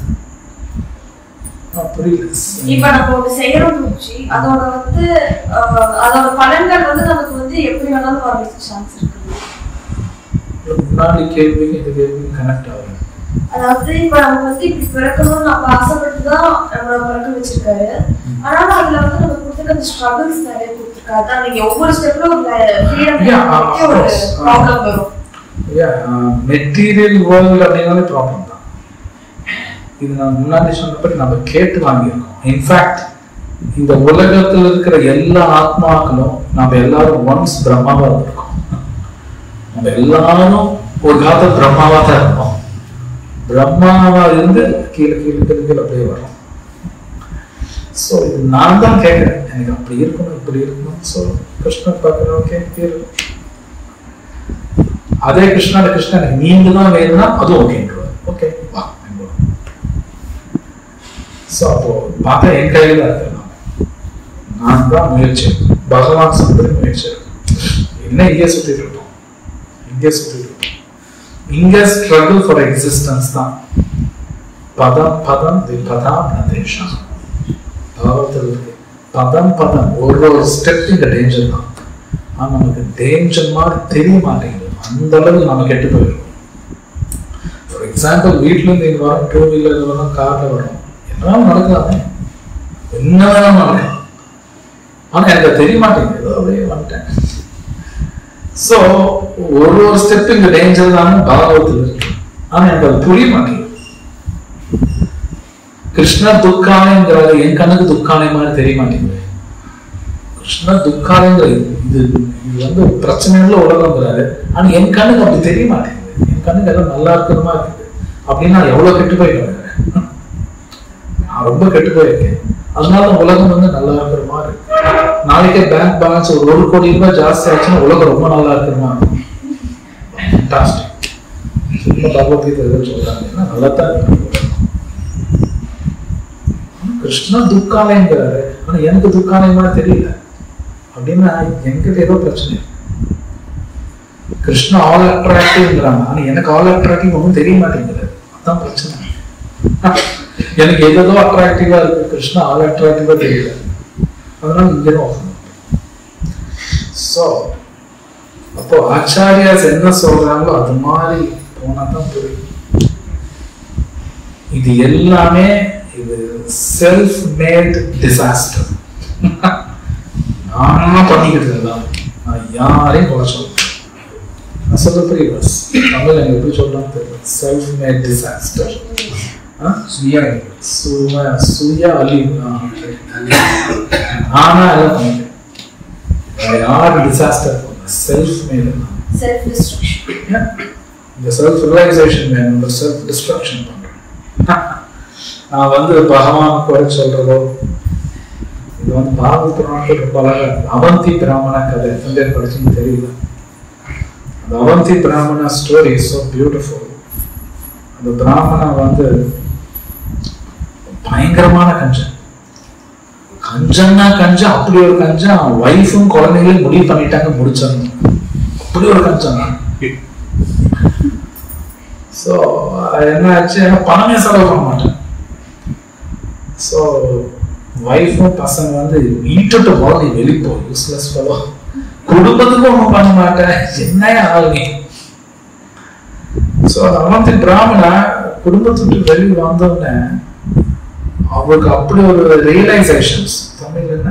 புரியல இப்ப நம்ம ஒண்ணு செய்யறோம் வச்சு அதோட வந்து அஹ், அதோட பலன்கள் வந்து நமக்கு வந்து எப்படி வேணாலும் வரதுக்கு சான்ஸ் இருக்கு முன்னாடி கேள்விக்கு இந்த கேள்விக்கு கனெக்ட் ஆகும் அதாவது இப்ப நம்ம வந்து இப்படி பிறக்கணும்னு நம்ம ஆசைப்பட்டு தான் நம்மள பிறக்க வச்சிருக்காரு ஆனாலும் அதுல வந்து நம்ம கொடுத்துருக்க அந்த ஸ்ட்ரகிள்ஸ் நிறைய கொடுத்துருக்காரு அதான் நீங்க ஒவ்வொரு ஸ்டெப்ல ஒரு ஃப்ரீடம் Yeah, of ஒரு course. ப்ராப்ளம் வரும் மெட்டீரியல் வேர்ல்டு அப்படின்னாலே ப்ராப்ளம் தான் இது நான் முன்னாடி சொன்னபடி நம்ம கேட்டு வாங்கியிருக்கோம் இன்ஃபேக்ட் இந்த உலகத்தில் இருக்கிற எல்லா ஆத்மாக்களும் நம்ம எல்லாரும் ஒன்ஸ் பிரம்மாவா இருந்திருக்கோம் நம்ம எல்லாரும் ஒரு காலத்துல பிரம்மாவா தான் இருந்தோம் பிரம்மாவா இருந்து கீழே கீழே கீழே கீழே அப்படியே வரும் ஸோ இது நான் தான் கேட்குறேன் எனக்கு அப்படி இருக்கணும் இப்படி இருக்கணும் ஸோ கிருஷ்ணன் பார்க்குறேன் ஓகே இரு அதே கிருஷ்ணா கிருஷ்ணா எனக்கு நீங்க தான் வேணும்னா அதுவும் ஓகேன்றார் ஓகே வா ஸோ அப்போ பார்த்தா என் கையில தான் இருக்கு எல்லாமே. நான் தான் முயற்சி எடுக்கணும். பகவான் சொன்னது முயற்சி எடுக்கணும். என்ன இங்கே சுத்திட்டு இருக்கோம் இங்கே சுத்திட்டு இருக்கோம் இங்க ஸ்ட்ரகிள் ஃபார் எக்ஸிஸ்டன்ஸ் தான் பதம் பதம் விபதாம் நதேஷம் பாவத்தில் இருக்கு பதம் பதம் ஒரு ஒரு ஸ்டெப் இங்க டேஞ்சர் தான் ஆனா நமக்கு டேஞ்சர் மாதிரி தெரிய மாட்டேங்குது அந்த அளவுக்கு நம்ம கெட்டு போயிடும் ஃபார் எக்ஸாம்பிள் வீட்ல இருந்து இங்க வரோம் டூ வீலர்ல வரோம் கார்ல வரோம் என்ன நடக்கலாமே என்ன வேணாலும் நடக்கலாம் ஆனா எனக்கு அது தெரிய மாட்டேங்குது ஏதோ அப்படியே வந்துட்டேன் ஸோ ஒரு ஒரு ஸ்டெப் இங்க டேஞ்சர் தான் பாகவத்தில் இருக்கு ஆனா எனக்கு அது புரிய மாட்டேங்குது கிருஷ்ண துக்காலங்கிறது என் கண்ணுக்கு துக்காலை மாதிரி தெரிய மாட்டேங்குது கிருஷ்ண துக்காலங்கிற இது இது வந்து பிரச்சனைகள் உலகங்கிறாரு ஆனா என் கண்ணுக்கு அப்படி தெரிய மாட்டேங்குது என் கண்ணுக்கு எல்லாம் நல்லா இருக்கிற மாதிரி இருக்குது அப்படின்னா நான் எவ்வளவு கெட்டு போயிருக்கேன் நான் ரொம்ப கெட்டு போயிருக்கேன் அதனால உலகம் வந்து நல்லா இருக்கிற மாதிரி இருக்கு நாளைக்கே பேங்க் பேலன்ஸ் ஒரு ஒரு கோடி ரூபாய் ஜாஸ்தி ஆச்சுன்னா உலகம் ரொம்ப நல்லா இருக்கிற மாதிரி இருக்கும் Fantastic. சும்மா பகவத்கீதை எதோ சொல்றாங்க ஏன்னா நல்லா தான் இருக்கு உலகம். கிருஷ்ணா துக்காலயங்கிறாரு ஆனா எனக்கு துக்காலயமா தெரியல அப்படின்னா என்கிட்ட ஏதோ பிரச்சனை இருக்கு. கிருஷ்ணா ஆல் அட்ராக்டிவ்ங்கிறாங்க ஆனா எனக்கு ஆல் அட்ராக்டிவ் ஒன்றும் தெரிய மாட்டேங்குது அதான் பிரச்சனை எனக்கு எதோ அட்ராக்டிவா இருக்கு கிருஷ்ணா ஆல் அட்ராக்டிவா தெரியல அதனால இங்கே தான் ஸோ அப்போ ஆச்சாரியாஸ் என்ன சொல்றாங்களோ அது மாதிரி போனா தான் புரியும் இது எல்லாமே இது செல்ஃப் மேட் டிசாஸ்டர் நானா பண்ணிக்கிட்டு இருந்தேன் நான் யாரையும் குறை சொல்ல நான் சொல்ல புரியுது தமிழ் எனக்கு எப்படி சொல்றான்னு தெரியல செல்ஃப் மேட் டிசாஸ்டர் சுய சுய சுய அழிவு ஆ, okay. நானா எல்லாம் பண்ணிட்டேன் வேற யாரும் டிசாஸ்டர் பண்ணல செல்ஃப் மேட் செல்ஃப் டிஸ்ட்ரக்ஷன் இந்த செல்ஃப் ரியலைசேஷன் வேணும் இந்த செல்ஃப் டிஸ்ட்ரக்ஷன் பண்றேன் நான் வந்து பகவான் குறை சொல்றதோ இது வந்து பாரத புராணத்தில் ரொம்ப அழகா இருக்கு. அவந்தி பிராமண கதை எத்தனை பேர் படிச்சுன்னு தெரியல அந்த அவந்தி பிராமண ஸ்டோரி ஸோ பியூட்டிஃபுல் அந்த பிராமணன் வந்து பயங்கரமான கஞ்சன் கஞ்சன்னா கஞ்சன் அப்படி ஒரு கஞ்சன் அவன் ஒய்ஃபும் குழந்தைகளும் முடிவு பண்ணிட்டாங்க முடிச்சிடணும் அப்படி ஒரு கஞ்சன் தான் ஸோ என்ன ஆச்சு ஏன்னா பணமே செலவு பண்ண மாட்டேன் ஸோ ஒய்ஃபும் பசங்க வந்து வீட்டுட்டு போக நீ வெளிப்போ யூஸ்லெஸ் ஃபெலோ குடும்பத்துக்கும் ஒன்றும் பண்ண மாட்டேன் என்ன ஆளுங்க ஸோ அவந்தி பிராமணா குடும்பத்தை விட்டு வெளியே வந்தோடனே அவருக்கு அப்படி ஒரு ரியலைசேஷன்ஸ் தமிழ் என்ன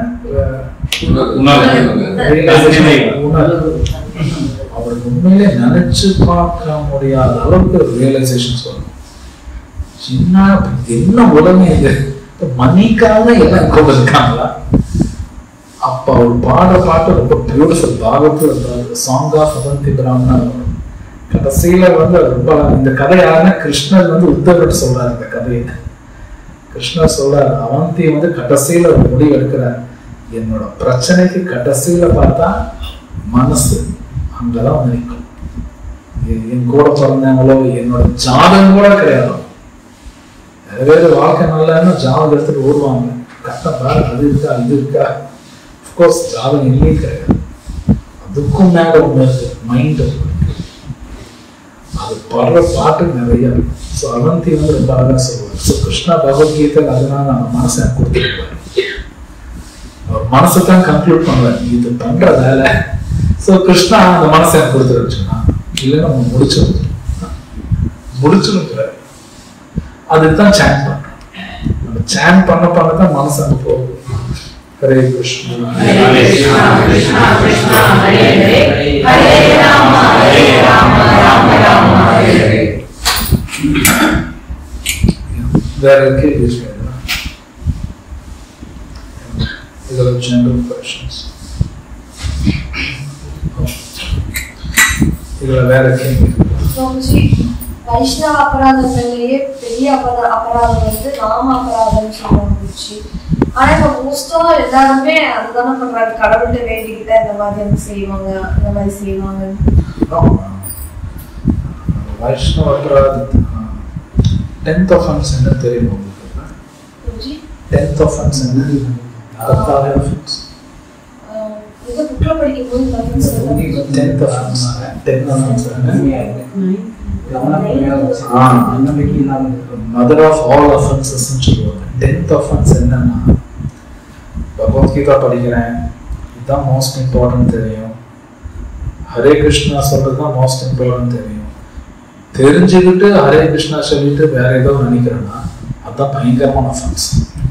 Realization, உணர்வு அவருக்கு உண்மையிலே நினைச்சு பார்க்க முடியாத அளவுக்கு ரியலைசேஷன்ஸ் வரும் சின்ன என்ன உலகம் இது இப்ப மணிக்காக எல்லாம் கோபம் இருக்காங்களா அப்ப அவர் பாடுற பாட்டு ரொம்ப பியூட்டிஃபுல் பாகத்துல சாங் ஆஃப் அவந்தி பிராமணா வரும் கடைசியில வந்து அது ரொம்ப அழகா- இந்த கதை யாருன்னா கிருஷ்ணர் வந்து உத்தரவிட்டு சொல்றாரு இந்த கதையை கிருஷ்ணர் சொல்றாரு அவந்தி வந்து கடைசியில ஒரு முடிவு எடுக்கிறார் என்னோட பிரச்சனைக்கு கடைசியில பார்த்தா மனசு அங்கதான் வந்து நிற்கும் என் என் கூட பிறந்தவங்களோ என்னோட ஜாதகம் கூட கிடையாது நிறைய பேர் வாழ்க்கை நல்லான்னு ஜாதகம் எடுத்துட்டு ஓடுவாங்க கட்டம் பாரு அது இருக்கா இது இருக்கா அஃப்கோர்ஸ் ஜாதகம் இல்லையே கிடையாது அதுக்கும் மேல ஒண்ணு இருக்கு மைண்ட் இருக்கு அது பாடுற பாட்டு நிறைய இருக்கு ஸோ அவந்தி வந்து ரொம்ப அழகா சொல்லுவார் ஸோ கிருஷ்ணா பகவத்கீதை அதனால நம்ம மனசை எனக்கு கொடுத்துருப்பாரு அவர் மனசை தான் கன்க்ளூட் பண்ணுவார் நீ இது பண்ற வேலை ஸோ கிருஷ்ணா அந்த மனசை எனக்கு கொடுத்துருன்னு சொன்னா இல்லை நம்ம முடிச்சிடும் முடிச்சிடும் அதுக்கு தான் சேன் பண்றோம் நம்ம சேன் பண்ண பண்ண தான் மனசு அங்கே போகும் Hare Krishna Hare Krishna, Krishna Krishna, Hare Hare, Hare Rama, Hare Rama, Rama Rama, Hare Hare. வேற கேள்விஸ் வேணுமா இதில் ஜெனரல் கொஷன்ஸ் இதில் வேற கேள்வி சுவாமிஜி வைஷ்ணவ அபராதங்கள்லயே பெரிய அபரா அபராதம் வந்து நாம அபராதம்னு சொல்லுவாங்க குருஜி. ஆனா இப்ப மோஸ்டா எல்லாருமே அதுதானே பண்றாங்க கடவுள்கிட்ட வேண்டிக்கிட்ட இந்த மாதிரி வந்து செய்வாங்க இந்த மாதிரி செய்வாங்க ஆமா. வைஷ்ணவ அபராதம் டென்த் ஆஃபன்ஸ் என்ன தெரியும் உங்களுக்கு குருஜி டென்த் ஆஃபன்ஸ் என்ன பத்தாவது ஆஃபன்ஸ் ஆஹ் இது புக்கில் படிக்கும் போது பதில் சொல்லுங்க tenth offence tenth offence mother of all offences சொல்லுவாங்க டென்த் அஃபென்ஸ் என்னன்னா பகவத்கீதா படிக்கிறேன் இதுதான் மோஸ்ட் இம்பார்ட்டன்ட் தெரியும் ஹரே கிருஷ்ணா சொல்றது தான் மோஸ்ட் இம்பார்ட்டன்ட் தெரியும் தெரிஞ்சுக்கிட்டு ஹரே கிருஷ்ணா சொல்லிட்டு வேற ஏதோ நினைக்கிறேன்னா அதுதான் பயங்கரமான அஃபென்ஸ்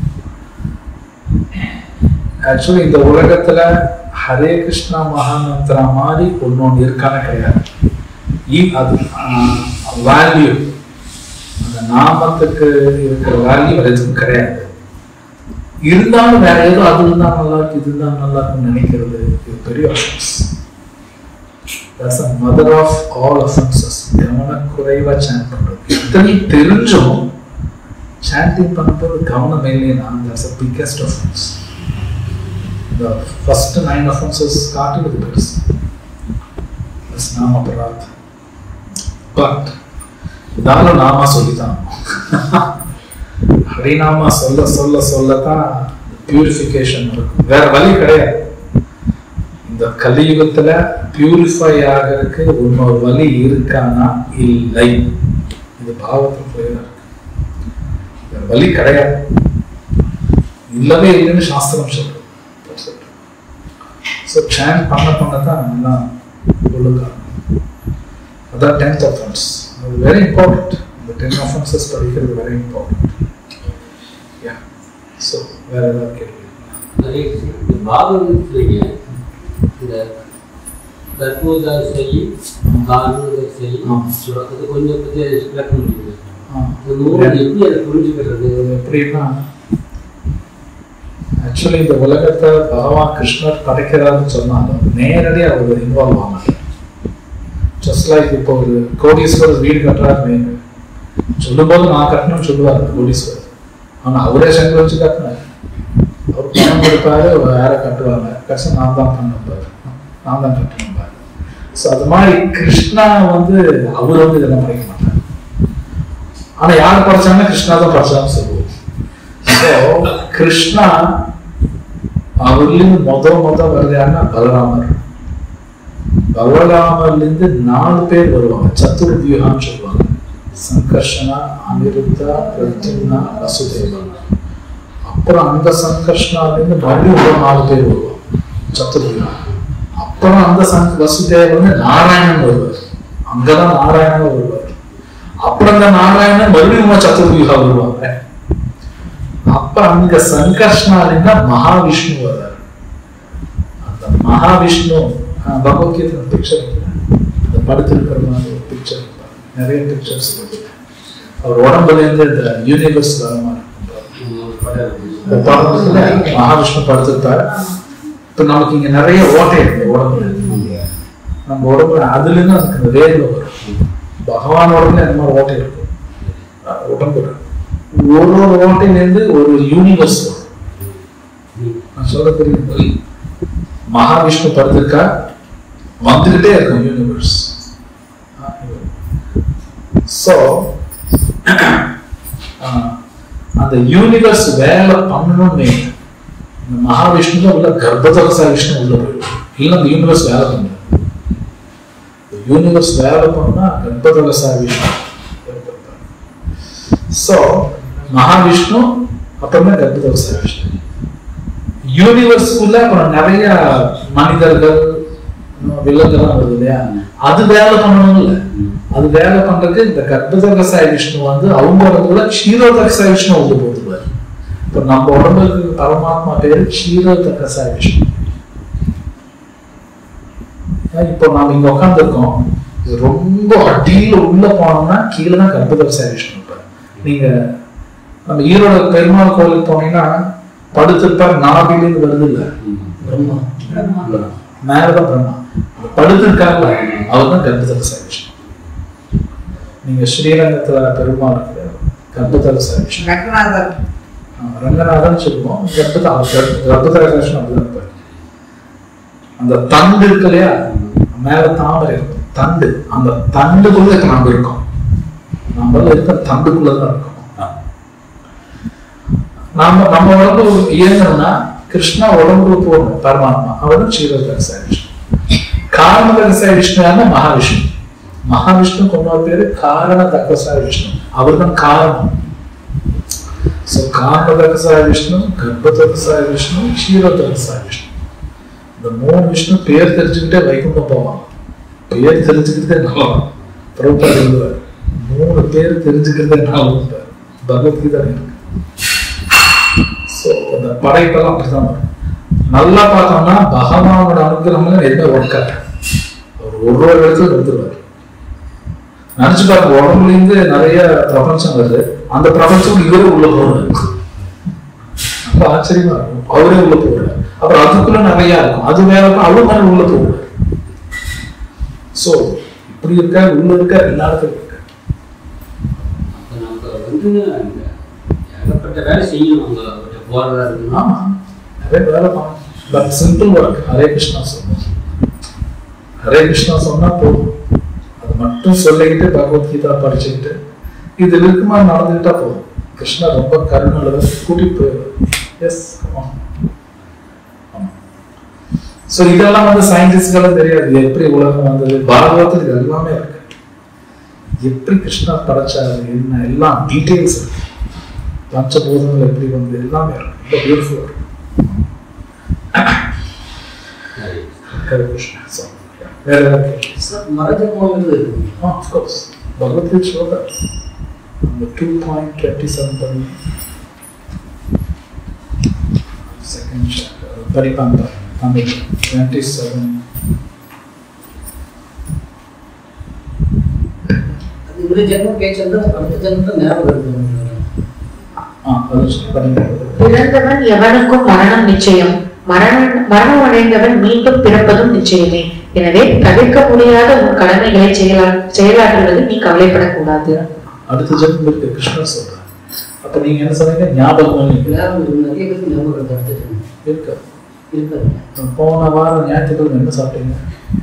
ஆக்சுவலி இந்த உலகத்துல ஹரே கிருஷ்ணா மகாமந்திரா மாதிரி ஒன்னொன்று இருக்கான கிடையாது இ- அது வேல்யூ அந்த நாமத்துக்கு இருக்கிற வேல்யூ வேற எதுவும் கிடையாது இருந்தாலும் வேற ஏதோ அது இருந்தா நல்லா இருக்கு இது இருந்தா நல்லா இருக்கும்னு நினைக்கிறது இது பெரிய offense. That's the mother of all offenses. கவனக்குறைவா chant பண்றது இத்தனையும் தெரிஞ்சும் சாண்டிங் பண்ணும்போது கவனம் இல்லைன்னா that's the biggest offense. The first nine offenses காட்டுவது பெருசு That's நாம அபராத் பட் இருந்தாலும் நாமா சொல்லித்தான் ஹரிநாமா சொல்ல சொல்ல சொல்லத்தான் பியூரிஃபிகேஷன் இருக்கும் வேற வழி கிடையாது இந்த கலியுகத்துல பியூரிஃபை ஆகிறதுக்கு இன்னொரு வழி இருக்கானா இல்லை இது பாவத்தில் புரியுதா இருக்கு வேற வழி கிடையாது இல்லவே இல்லைன்னு சாஸ்திரம் சொல்றது ஸோ சேன் பண்ண பண்ண தான் எல்லாம் ஒழுங்காகும் அதான் டென்த் அஃபென்ஸ் அது வெரி இம்பார்ட்டன்ட் இந்த டென் அஃபென்சஸ் படிக்கிறது வெரி இம்பார்ட்டன்ட் யா ஸோ வேற ஏதாவது கேள்வி இருக்கா? இந்த பாகவதத்துலங்க இந்த தற்போதா செய் காரண செய் ஆ. அது கொஞ்சம் பற்றி விளக்க முடியுது ஆ. இந்த நூல் எப்படி அதை புரிஞ்சுக்கிறது இது எப்படின்னா ஆக்சுவலி இந்த உலகத்தை பகவான் கிருஷ்ணர் படைக்கிறாருன்னு சொன்னாலும் நேரடியாக அவர் இன்வால்வ் ஆனார் ஜஸ்ட் லைக் இப்போ ஒரு கோடீஸ்வரர் வீடு கட்டுறாரு வைங்க. சொல்லும்போது நான் கட்டணும்னு சொல்லுவார் கோடீஸ்வரர் ஆனா அவரே சங்கர் வச்சு கட்டினார் அவர் பணம் கொடுப்பாரு வேற கட்டுவாங்க கஷ்டம் நான் தான் பண்ணுவார் நான் தான் கட்டணும் பாரு ஸோ அது மாதிரி கிருஷ்ணா வந்து அவர் வந்து இதெல்லாம் படைக்க மாட்டார் ஆனா யார் படிச்சாங்கன்னா கிருஷ்ணா தான் படிச்சான்னு சொல்லுவோம் ஸோ கிருஷ்ணா அவர்லேருந்து முத முத வருது யாருன்னா பலராமர் பலராமர்லேருந்து நாலு பேர் வருவாங்க சத்துர்வியூகான்னு சொல்லுவாங்க சங்கர்ஷனா அனிருத்தா பிரத்யும்னா வசுதேவா அப்புறம் அந்த சங்கர்ஷனாலேருந்து மறுபடியும் ஒரு நாலு பேர் வருவாங்க சத்துர்வியூகா அப்புறம் அந்த சங்க வசுதேவன் வந்து நாராயணன் வருவார் அங்கதான் நாராயணன் வருவார் அப்புறம் அந்த நாராயணன் மறுபடியும் சத்துர்வியூகா வருவாங்க அப்ப அங்க சங்கர்ஷ்ணாலிருந்தா மகாவிஷ்ணு வர்றாரு அந்த மகாவிஷ்ணு ஆஹ், பகவத்கீதை பிக்சர் அந்த படுத்திருக்கிற மாதிரி ஒரு பிக்சர் நிறைய பிக்சர்ஸ் அவர் உடம்புல இருந்து இந்த யூனிவர்ஸ் வர மாதிரி இருக்கும். இந்த படத்துல மகாவிஷ்ணு படுத்திருப்பார் இப்ப நமக்கு இங்க நிறைய ஓட்டை இருக்கு உடம்புல நம்ம உடம்புல அதுல இருந்து நமக்கு இந்த வேர்வை வரும் பகவான் உடம்புல இந்த மாதிரி ஓட்டை இருக்கும் அஹ் உடம்புல ஒரு ஒரு ஓட்டையிலேருந்து ஒரு யூனிவர்ஸ் வரும் நான் சொல்ல தெரியும் மகாவிஷ்ணு படுத்திருக்கா வந்துகிட்டே இருக்கும் யூனிவர்ஸ் ஸோ அந்த யூனிவர்ஸ் வேலை பண்ணணும்னு இந்த மகாவிஷ்ணு உள்ள கர்ப்பதகசா விஷ்ணு உள்ள போயிடும் இல்லை அந்த யூனிவர்ஸ் வேலை பண்ணு யூனிவர்ஸ் வேலை பண்ணா கர்ப்பதகசா விஷ்ணு ஸோ மகாவிஷ்ணு அப்புறமே கர்ப்பதகசா விஷ்ணு யூனிவர்ஸ்க்குள்ள அப்புறம் நிறைய மனிதர்கள் விலங்குலாம் வருது இல்லையா அது வேலை பண்ணணும் இல்ல அது வேலை பண்றதுக்கு இந்த கர்ப்பதகசாய விஷ்ணு வந்து அவங்க கூட க்ஷீரோதகசாய விஷ்ணு உள்ள போட்டுருவாரு இப்போ நம்ம உடம்புக்கு பரமாத்மா பேரு க்ஷீரத கசாய விஷ்ணு ஏன்னா இப்போ நாம இங்க உட்காந்துருக்கோம் இது ரொம்ப அடியில உள்ள போனோம்னா கீழே தான் கர்ப்பத கசாய விஷ்ணு இருப்பார் நீங்க நம்ம ஈரோட பெருமாள் கோயிலுக்கு போனீங்கன்னா படுத்திருப்பார் நாபிலிருந்து வருது இல்ல பிரம்மா மேலதான் பிரம்மா அந்த படுத்திருக்காருல அவர் தான் கர்ப்பத கசாய விஷ்ணு நீங்க ஸ்ரீரங்கத்துல பெருமாள் இருக்கு கர்ப்பத கசாய விஷ்ணு ரங்கநாதர் ஆமா, ரங்கநாதன் சொல்லுவோம் கர்ப்பத கர்ப்பத கசாய அப்படிதான் இருப்பார் அந்த தண்டு இருக்கு இல்லையா மேல தாமரை இருக்கும் தண்டு அந்த தண்டுக்குள்ள இப்ப நம்ம இருக்கோம் நம்மள இருக்க தண்டுக்குள்ளதான் இருக்கோம் நாம நம்ம உடம்பு இயங்கணும்னா கிருஷ்ணா உடம்பு போகணும் பரமாத்மா அவரும் க்ஷீரதகசாய விஷ்ணு காரணதகசாய விஷ்ணு யாருன்னா மகாவிஷ்ணு மகாவிஷ்ணு கொண்ட பேரு காரண தகசாய விஷ்ணு அவர்தான் காரணம் சோ காரணதகசாய விஷ்ணு கர்ப்பதகசாய விஷ்ணு க்ஷீரதகசாய விஷ்ணு இந்த மூணு விஷ்ணு பேர் தெரிஞ்சுக்கிட்டே வைகுண்டம் போவான் பேர் தெரிஞ்சுக்கிட்டே நல்லா பிரபுபாத் எழுதுவார் மூணு பேர் தெரிஞ்சுக்கிறதே நான் பகவத்கீதா இருக்கு ஸோ அந்த படைப்பெல்லாம் அப்படிதான் வரும் நல்லா பார்த்தோம்னா பகவானோட அனுகிரகம் எதுவுமே ஒர்க் ஆகும் அவர் ஒரு ஒரு இடத்துல எடுத்துருவார் நினைச்சு பாருங்க உடம்புல இருந்து நிறைய பிரபஞ்சம் வருது அந்த பிரபஞ்சம் இவரே உள்ள போறாரு ரொம்ப ஆச்சரியமா இருக்கும் அவரே உள்ள போறாரு அப்புறம் அதுக்குள்ள நிறைய இருக்கும் அது வேற இருக்கும் அவரு மேல உள்ள போறாரு சோ இப்படி இருக்க உள்ள இருக்க எல்லா இடத்துலயும் இருக்க அப்போ நம்ம வந்து அந்த ஏகப்பட்ட வேலை செய்யணும் அங்கே போகிறதா இருக்கணும் ஆமா நிறைய வேலை பண்ணணும் பட் சிம்பிள் ஒர்க் ஹரே கிருஷ்ணா சொல்லணும் ஹரே கிருஷ்ணா சொன்னா போதும் அது மட்டும் சொல்லிக்கிட்டு பகவத்கீதா படிச்சுக்கிட்டு இது இருக்குமா நடந்துக்கிட்டா போதும் கிருஷ்ணா ரொம்ப கருணால கூட்டிட்டு போயிடுவார் எஸ் ஸோ இதெல்லாம் வந்து சயின்டிஸ்ட்களும் தெரியாது எப்படி உலகம் வந்தது பாகவத்தில் இது எல்லாமே இருக்கு எப்படி கிருஷ்ணா படைச்சாரு என்ன எல்லாம் டீட்டெயில்ஸ் இருக்கு பஞ்சபூதங்கள் எப்படி வந்து எல்லாமே இருக்கு ரொம்ப பியூட்டிஃபுல் இருக்கு சரி. ஹரே கிருஷ்ணா ஸோ வேற ஏதாவது கேள்வி சார் மரஜன்மாங்கிறது இருக்கு Ah, of course. Bhagavad Gita Number 2.27 Second chapter. Paripanta. Tamil. 27. அது இந்த ஜென்மம் பேச்சுறது அடுத்த ஜென்மத்தை ஞாபகம் இருக்கு Ah, அது Paripanta. பிறந்தவன் எவனுக்கும் மரணம் நிச்சயம் மரணம் மரணம் அடைந்தவன் மீண்டும் பிறப்பதும் நிச்சயமே எனவே தவிர்க்க முடியாத உன் கடமைகளை செயலா செயலாற்றுவது நீ கவலைப்படக்கூடாது அடுத்த ஜென்மம் இருக்கு கிருஷ்ணர் சொல்றார் அப்ப நீங்க என்ன சொன்னீங்க ஞாபகம் இல்லைங்க ஞாபகம் இருக்கு. நிறைய பேருக்கு ஞாபகம் இருக்கு அடுத்த ஜென்மம் இருக்கு இருக்காது போன வாரம் ஞாயிற்றுக்கிழமை என்ன சாப்பிட்டீங்க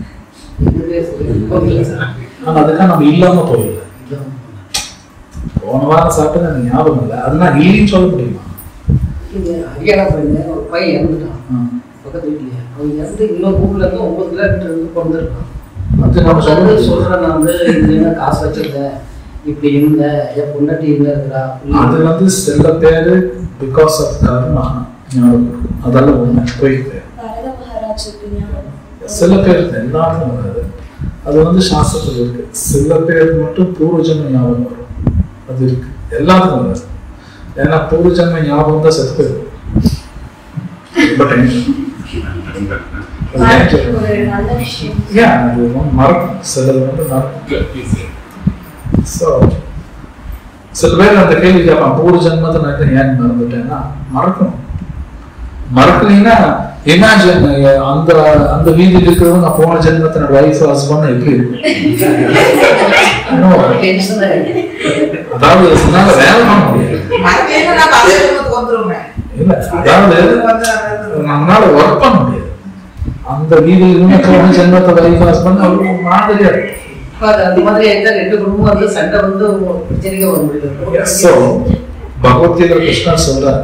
இது ஆனா அதுக்காக நம்ம இல்லாம போயிடல போன வாரம் சாப்பிட்டது எனக்கு ஞாபகம் இல்லை அதெல்லாம் இல்லைன்னு சொல்ல முடியுமா ஹரியானா போயிருந்தேன் ஒரு பையன் இறந்துட்டான் ஆ. பக்கத்து வீட்லயே அவன் இறந்து இன்னொரு ஊர்ல இருந்து ஒன்பது கிலோமீட்டர் இருந்து பிறந்திருக்கான் அது நம்ம சொல்ல வந்து முடியுமா? சொல்றேன் நான் வந்து இது என்ன காசு வச்சிருந்தேன் இப்படி இருந்தேன் என் பொண்டாட்டி இருந்த இருக்கிறா அது வந்து சில பேரு பிகாஸ் ஆஃப் கர்மா ஞாபகம் இருக்கும். அதெல்லாம் உண்மை போயிட்டு பரத மகாராஜுக்கு ஞாபகம் சில பேருக்கு எல்லாருக்கும் வராது அது வந்து சாஸ்திரத்துல இருக்கு சில பேருக்கு மட்டும் பூர்வஜன்ம ஞாபகம் வரும் அது இருக்கு எல்லாத்துக்கும் வராது ஏன்னா பூர்வஜன்ம ஞாபகம் தான் செத்து போயிடும் ரொம்ப டென்ஷன் வாழ்க்கைக்கு ஒரு நல்ல விஷயம் ஏன் அது வந்து மறக்கும் சிலது வந்து மறக்கும் ஸோ சில பேர் அந்த கேள்வி கேட்பான் பூர்வ ஜென்மத்தை நான் ஏன் மறந்துட்டேன்னா மறக்கணும் மறக்கலைன்னா இமேஜின் அந்த அந்த வீதியில் இருக்கிறவங்க நான் போன ஜென்மத்தை என்னோட வைஃப் ஹஸ்பண்ட் எப்படி இருக்கும் இன்னும் டென்ஷன் அதாவது என்னால வேலை பண்ண முடியாது மறக்கலைன்னா நான் அதே ரூமுக்கு வந்துருவேன் இல்ல அதாவது நம்மளால ஒர்க் பண்ண முடியாது அந்த வீதியில் இருந்து போன ஜென்மத்தை வைஃப் ஹஸ்பண்ட் அவருக்கு மாதிரியா இருக்கும் அந்த மாதிரி ஆயிட்டா ரெண்டு குடும்பம் வந்து சண்டை வந்து பிரச்சனைக்கு வர முடியல ஸோ பகவத்கீதை கிருஷ்ணர் சொல்றார்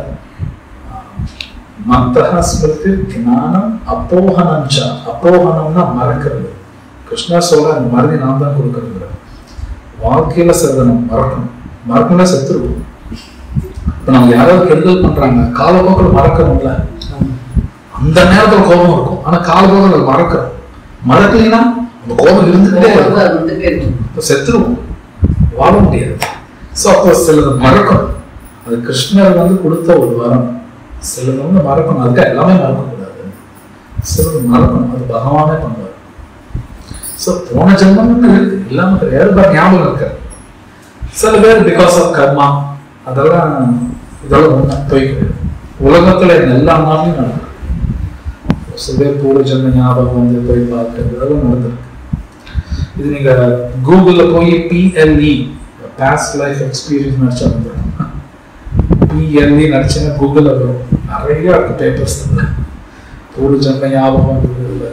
மத்தக ஸ்மிருதி ஞானம் அப்போகனஞ்ச அப்போகனம்னா மறக்கிறது கிருஷ்ணர் சொல்ற அந்த மருதி நான் தான் கொடுக்கறது வாழ்க்கையில சிலதை மறக்கணும் மறக்கணும்னா செத்துருவோம் இப்ப நம்ம யாராவது கெடுதல் பண்றாங்க காலப்போக்கில் மறக்கணும்ல அந்த நேரத்துல கோபம் இருக்கும் ஆனா காலப்போக்கில் அது மறக்கிறோம் மறக்கலைன்னா அந்த கோபம் இருந்துகிட்டே இருக்கும் அது வந்துட்டே இருக்கும் இப்போ செத்துருவோம் வாழ முடியாது ஸோ அப்போ சிலது மறக்கணும் அது கிருஷ்ணர் வந்து கொடுத்த ஒரு வரம் சிலது வந்து மறக்கணும் அதுக்கு எல்லாமே மறக்கக்கூடாது சிலது மறக்கணும் அது பகவானே பண்ணுவார் ஸோ போன ஜென்மம்னு இருக்கு இல்லாம கிடையாது பட் ஞாபகம் இருக்காது சில பேர் பிகாஸ் ஆஃப் கர்மா அதெல்லாம் இதெல்லாம் ஒண்ணு போய் உலகத்துல எல்லா நாளும் நடக்கும் சில பேர் பூர்வ ஜென்ம ஞாபகம் வந்து போய் பார்க்கறது அதெல்லாம் நடந்திருக்கு இது நீங்க கூகுள்ல போய் பிஎல்இ பாஸ்ட் லைஃப் எக்ஸ்பீரியன்ஸ் நடிச்சா வந்துடும் பிஎல்இ நடிச்சுன்னா கூகுள்ல வரும் நிறைய இருக்கு பேப்பர்ஸ் பூர்வ ஜென்ம ஞாபகம் இருக்குது.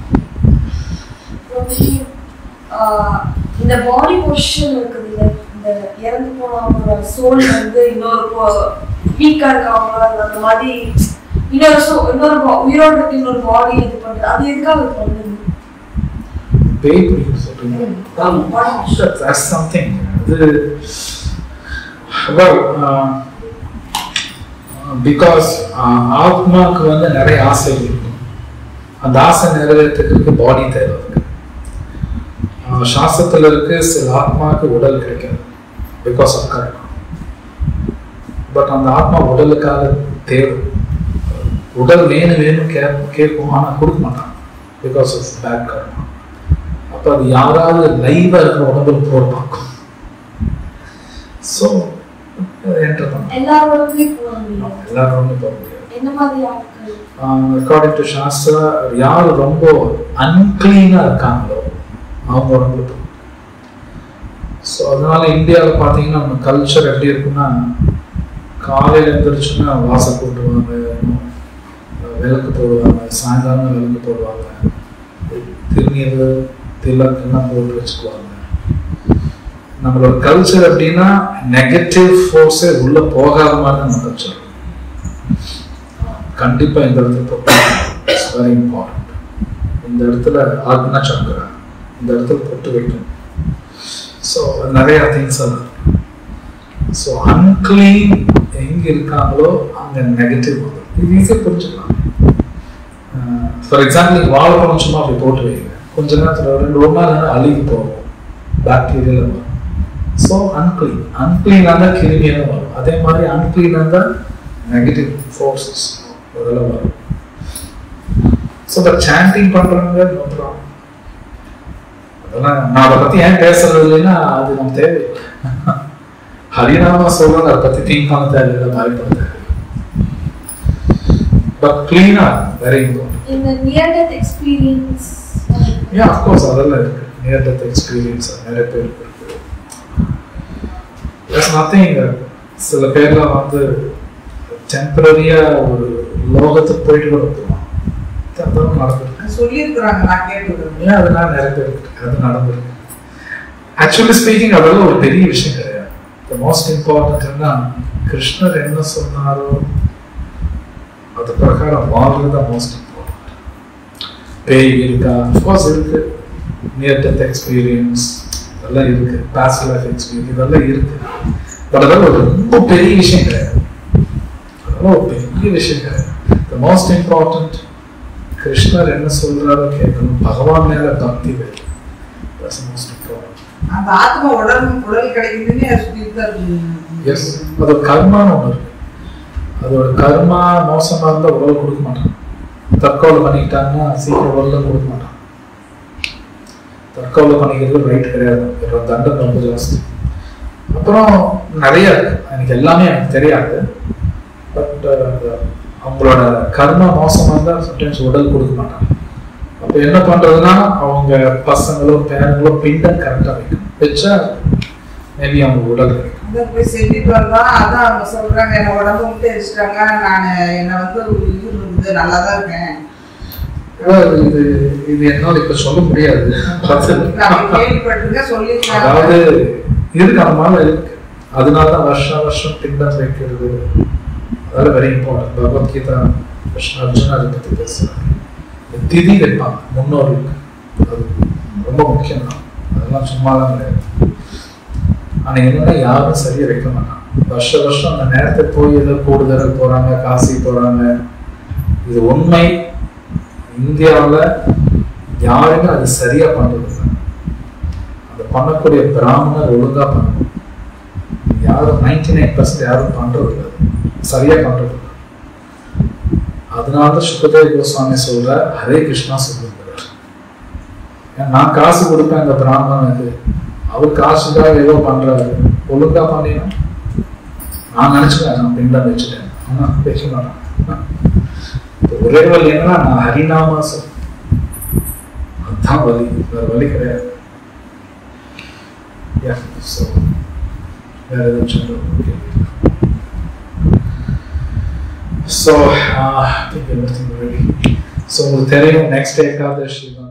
ஆஹ் இந்த பாடி பொசிஷன் இருக்குது இல்ல இந்த இறந்து போனவங்களோட சோல் வந்து இன்னொரு வீக்கா இருக்கவங்க அந்த மாதிரி இன்னொரு சோ இன்னொரு bo- உயிரோட இருக்க இன்னொரு பாடி இது பண்றது அது எதுக்காக இது பண்ணுது பேய் பிடிக்கும் சொல்றீங்க Body posture. that's something அது well uh, பிகாஸ் ஆத்மாவுக்கு வந்து நிறைய ஆசைகள் இருக்கும் அந்த ஆசை நிறைவேற்றுறதுக்கு பாடி தேவை இருக்கு ஆஹ் சாஸ்திரத்துல இருக்கு சில ஆத்மாவுக்கு உடல் கிடைக்காது பிகாஸ் ஆஃப் கர்மா பட் அந்த ஆத்மா உடலுக்காக தேவை உடல் வேணும் வேணும் கே கேட்கும் ஆனால் கொடுக்க மாட்டான் பிகாஸ் ஆஃப் பேட் கர்மா அப்போ அது யாராவது லைவா இருக்கிற உடம்புல போற பார்க்கும் ஸோ என்டர் பண்ணும் எல்லாரோடமே போக முடியும் எல்லாரும் போக முடியாது என்ன மாதிரி ஆட்கள் அக்கார்டிங் டு சாஸ்திரா யார் ரொம்ப அன்கிளீனா இருக்காங்களோ அவங்க உடம்புல போகும் ஸோ அதனால இந்தியாவில் பார்த்தீங்கன்னா நம்ம கல்ச்சர் எப்படி இருக்குன்னா காலையில் எழுந்திரிச்சுன்னா வாசல் கூட்டுவாங்க விளக்கு போடுவாங்க சாயங்காலம் விளக்கு போடுவாங்க திருநீர் திலக்கெல்லாம் போட்டு வச்சுக்குவாங்க நம்மளோட கல்ச்சர் அப்படின்னா நெகட்டிவ் ஃபோர்ஸே உள்ள போகாத மாதிரி நம்ம கல்ச்சர் கண்டிப்பா இந்த இடத்துல இட்ஸ் வெரி இம்பார்ட்டன்ட் இந்த இடத்துல ஆக்னா சக்கரா இந்த இடத்துல பொட்டு வைக்கணும் ஸோ நிறைய திங்ஸ் எல்லாம் ஸோ அன்கிளீன் எங்க இருக்காங்களோ அங்க நெகட்டிவ் வரும் இது ஈஸியாக புரிஞ்சுக்கலாம் ஃபார் எக்ஸாம்பிள் நீங்கள் வாழைப்பழம் சும்மா அப்படி போட்டு வைங்க கொஞ்ச நேரத்தில் ரெண்டு ஒரு நாள் நேரம் அழுகி போகும் பாக்டீரியல் வரும் ஸோ அன்கிளீன் அன்கிளீனாக தான் கிருமியாக வரும் அதே மாதிரி அன்கிளீனாக தான் நெகட்டிவ் ஃபோர்ஸஸ் அதெல்லாம் வரும் ஸோ இந்த சாண்டிங் பண்ணுறவங்க நோ ப்ராப்ளம் அதெல்லாம் நான் அதை பற்றி ஏன் பேசுறது இல்லைன்னா அது நம்ம தேவையில்லை ஹரிநாமா சொல்றாங்க அதை பற்றி திங்க் பண்ண தேவையில்லை பயப்பட தேவையில்லை பட் கிளீனா வெரி இம்பார்ட்டன்ட் இந்த நியர் டெத் எக்ஸ்பீரியன்ஸ் ஏன் அஃப்கோர்ஸ் அதெல்லாம் இருக்கு நியர் டெத் எக்ஸ்பீரியன்ஸ் நிறைய பேருக்கு இருக்கு இட்ஸ் நத்திங் சில பேர்லாம் வந்து டெம்பரரியா ஒரு லோகத்துக்கு போயிட்டு கூட போவாங்க அதெல்லாம் நடந்திருக்கு சொல்லியிருக்கிறாங்க நான் கேட்டுக்கிறேன் ஏன் அதனால நிறைய பேர் இருக்கு அது நடந்திருக்கு ஆக்சுவலி ஸ்பீக்கிங் அதெல்லாம் ஒரு பெரிய விஷயம் கிடையாது த மோஸ்ட் இம்பார்ட்டன்ட் என்ன கிருஷ்ணர் என்ன சொன்னாரோ அது பிரகாரம் வாழ்றது தான் மோஸ்ட் இம்பார்ட்டன்ட் பேய் இருக்கா அஃப்கோர்ஸ் இருக்கு நியர் டெத் எக்ஸ்பீரியன்ஸ் இதெல்லாம் இருக்கு பாஸ்ட் லைஃப் எக்ஸ்பீரியன்ஸ் இதெல்லாம் இருக்கு பட் அதெல்லாம் ஒரு ரொம்ப பெரிய விஷயம் கிடையாது அதெல்லாம் ஒரு பெரிய விஷயம் கிடையாது த மோஸ்ட் இம்பார்ட்டன்ட் கிருஷ்ணர் என்ன சொல்றாரோ கேட்கணும் பகவான் மேல பக்தி வேணும் That's the most important. அந்த ஆத்மா உடல் உடல் கிடைக்குதுன்னு சொல்லிட்டு தான் எஸ் அதோட கர்மான்னு ஒன்று இருக்கு அதோட கர்மா மோசமா இருந்தா உடல் கொடுக்க மாட்டான் தற்கொலை பண்ணிக்கிட்டாங்கன்னா சீக்கிரம் உடல் கொடுக்க மாட்டான் தற்கொலை பண்ணிக்கிறது ரைட் கிடையாது இதோட தண்டனை ரொம்ப ஜாஸ்தி அப்புறம் நிறைய இருக்கு எனக்கு எல்லாமே எனக்கு தெரியாது பட் அவங்களோட கர்மா மோசமா இருந்தா சம்டைம்ஸ் உடல் கொடுக்க மாட்டாங்க அப்ப என்ன பண்றதுன்னா அவங்க பசங்களோ பேரங்களோ பிண்டம் கரெக்டா வைக்கணும் வச்சா மேபி அவங்க உடல் கிடைக்கும் அதான் போய் செஞ்சுட்டு வந்தோம் அதான் அவங்க சொல்றாங்க என்ன உடம்பு விட்டு எரிச்சிட்டாங்க நான் என்னை வந்து உயிர் இருக்குது நல்லா தான் இருக்கேன் அதாவது இது இது என்னால இப்ப சொல்ல முடியாது நான் கேள்விப்பட்டிருக்கேன் சொல்லியிருக்காங்க அதாவது இருக்கு அந்த மாதிரி இருக்கு அதனால தான் வருஷம் வருஷம் பிண்டம் வைக்கிறது அதெல்லாம் வெரி இம்பார்ட்டன்ட் பகவத்கீதா கிருஷ்ண அர்ஜுனா அதை பத்தி பேசுறாங்க திதி வைப்பாங்க முன்னோர்களுக்கு அது ரொம்ப முக்கியம் தான் அதெல்லாம் சும்மாலாம் கிடையாது ஆனா என்னன்னா யாரும் சரியா வைக்க மாட்டாங்க வருஷ வருஷம் அந்த நேரத்தை போய் ஏதோ கூடுதல் போறாங்க காசி போறாங்க இது உண்மை இந்தியாவுல யாருமே அது சரியா பண்றது இல்லை அதை பண்ணக்கூடிய பிராமணர் ஒழுங்கா பண்ணணும் யாரும் நைன்டி நைன் பர்சன்ட் யாரும் பண்றது இல்லை சரியா பண்றது இல்லை அதனால தான் சுகதேவ் கோஸ்வாமி சொல்ற ஹரே கிருஷ்ணா சொல்லுங்கிறார் ஏன்னா நான் காசு கொடுப்பேன் இந்த பிராமணனுக்கு அவர் காசுக்காக ஏதோ பண்றாரு ஒழுங்கா பண்ணினா நான் நினைச்சுக்கிறேன் நான் பின்தான் வச்சுட்டேன் ஆனா வைக்க மாட்டேன் இப்ப ஒரே வழி என்னன்னா நான் ஹரிநாமா சொல் அதுதான் வழி வேற வழி கிடையாது Yeah, so வேற எதுவும் சொல்ல so I think everything ready so உங்களுக்கு தெரியும் நெக்ஸ்ட் ஏகாதசி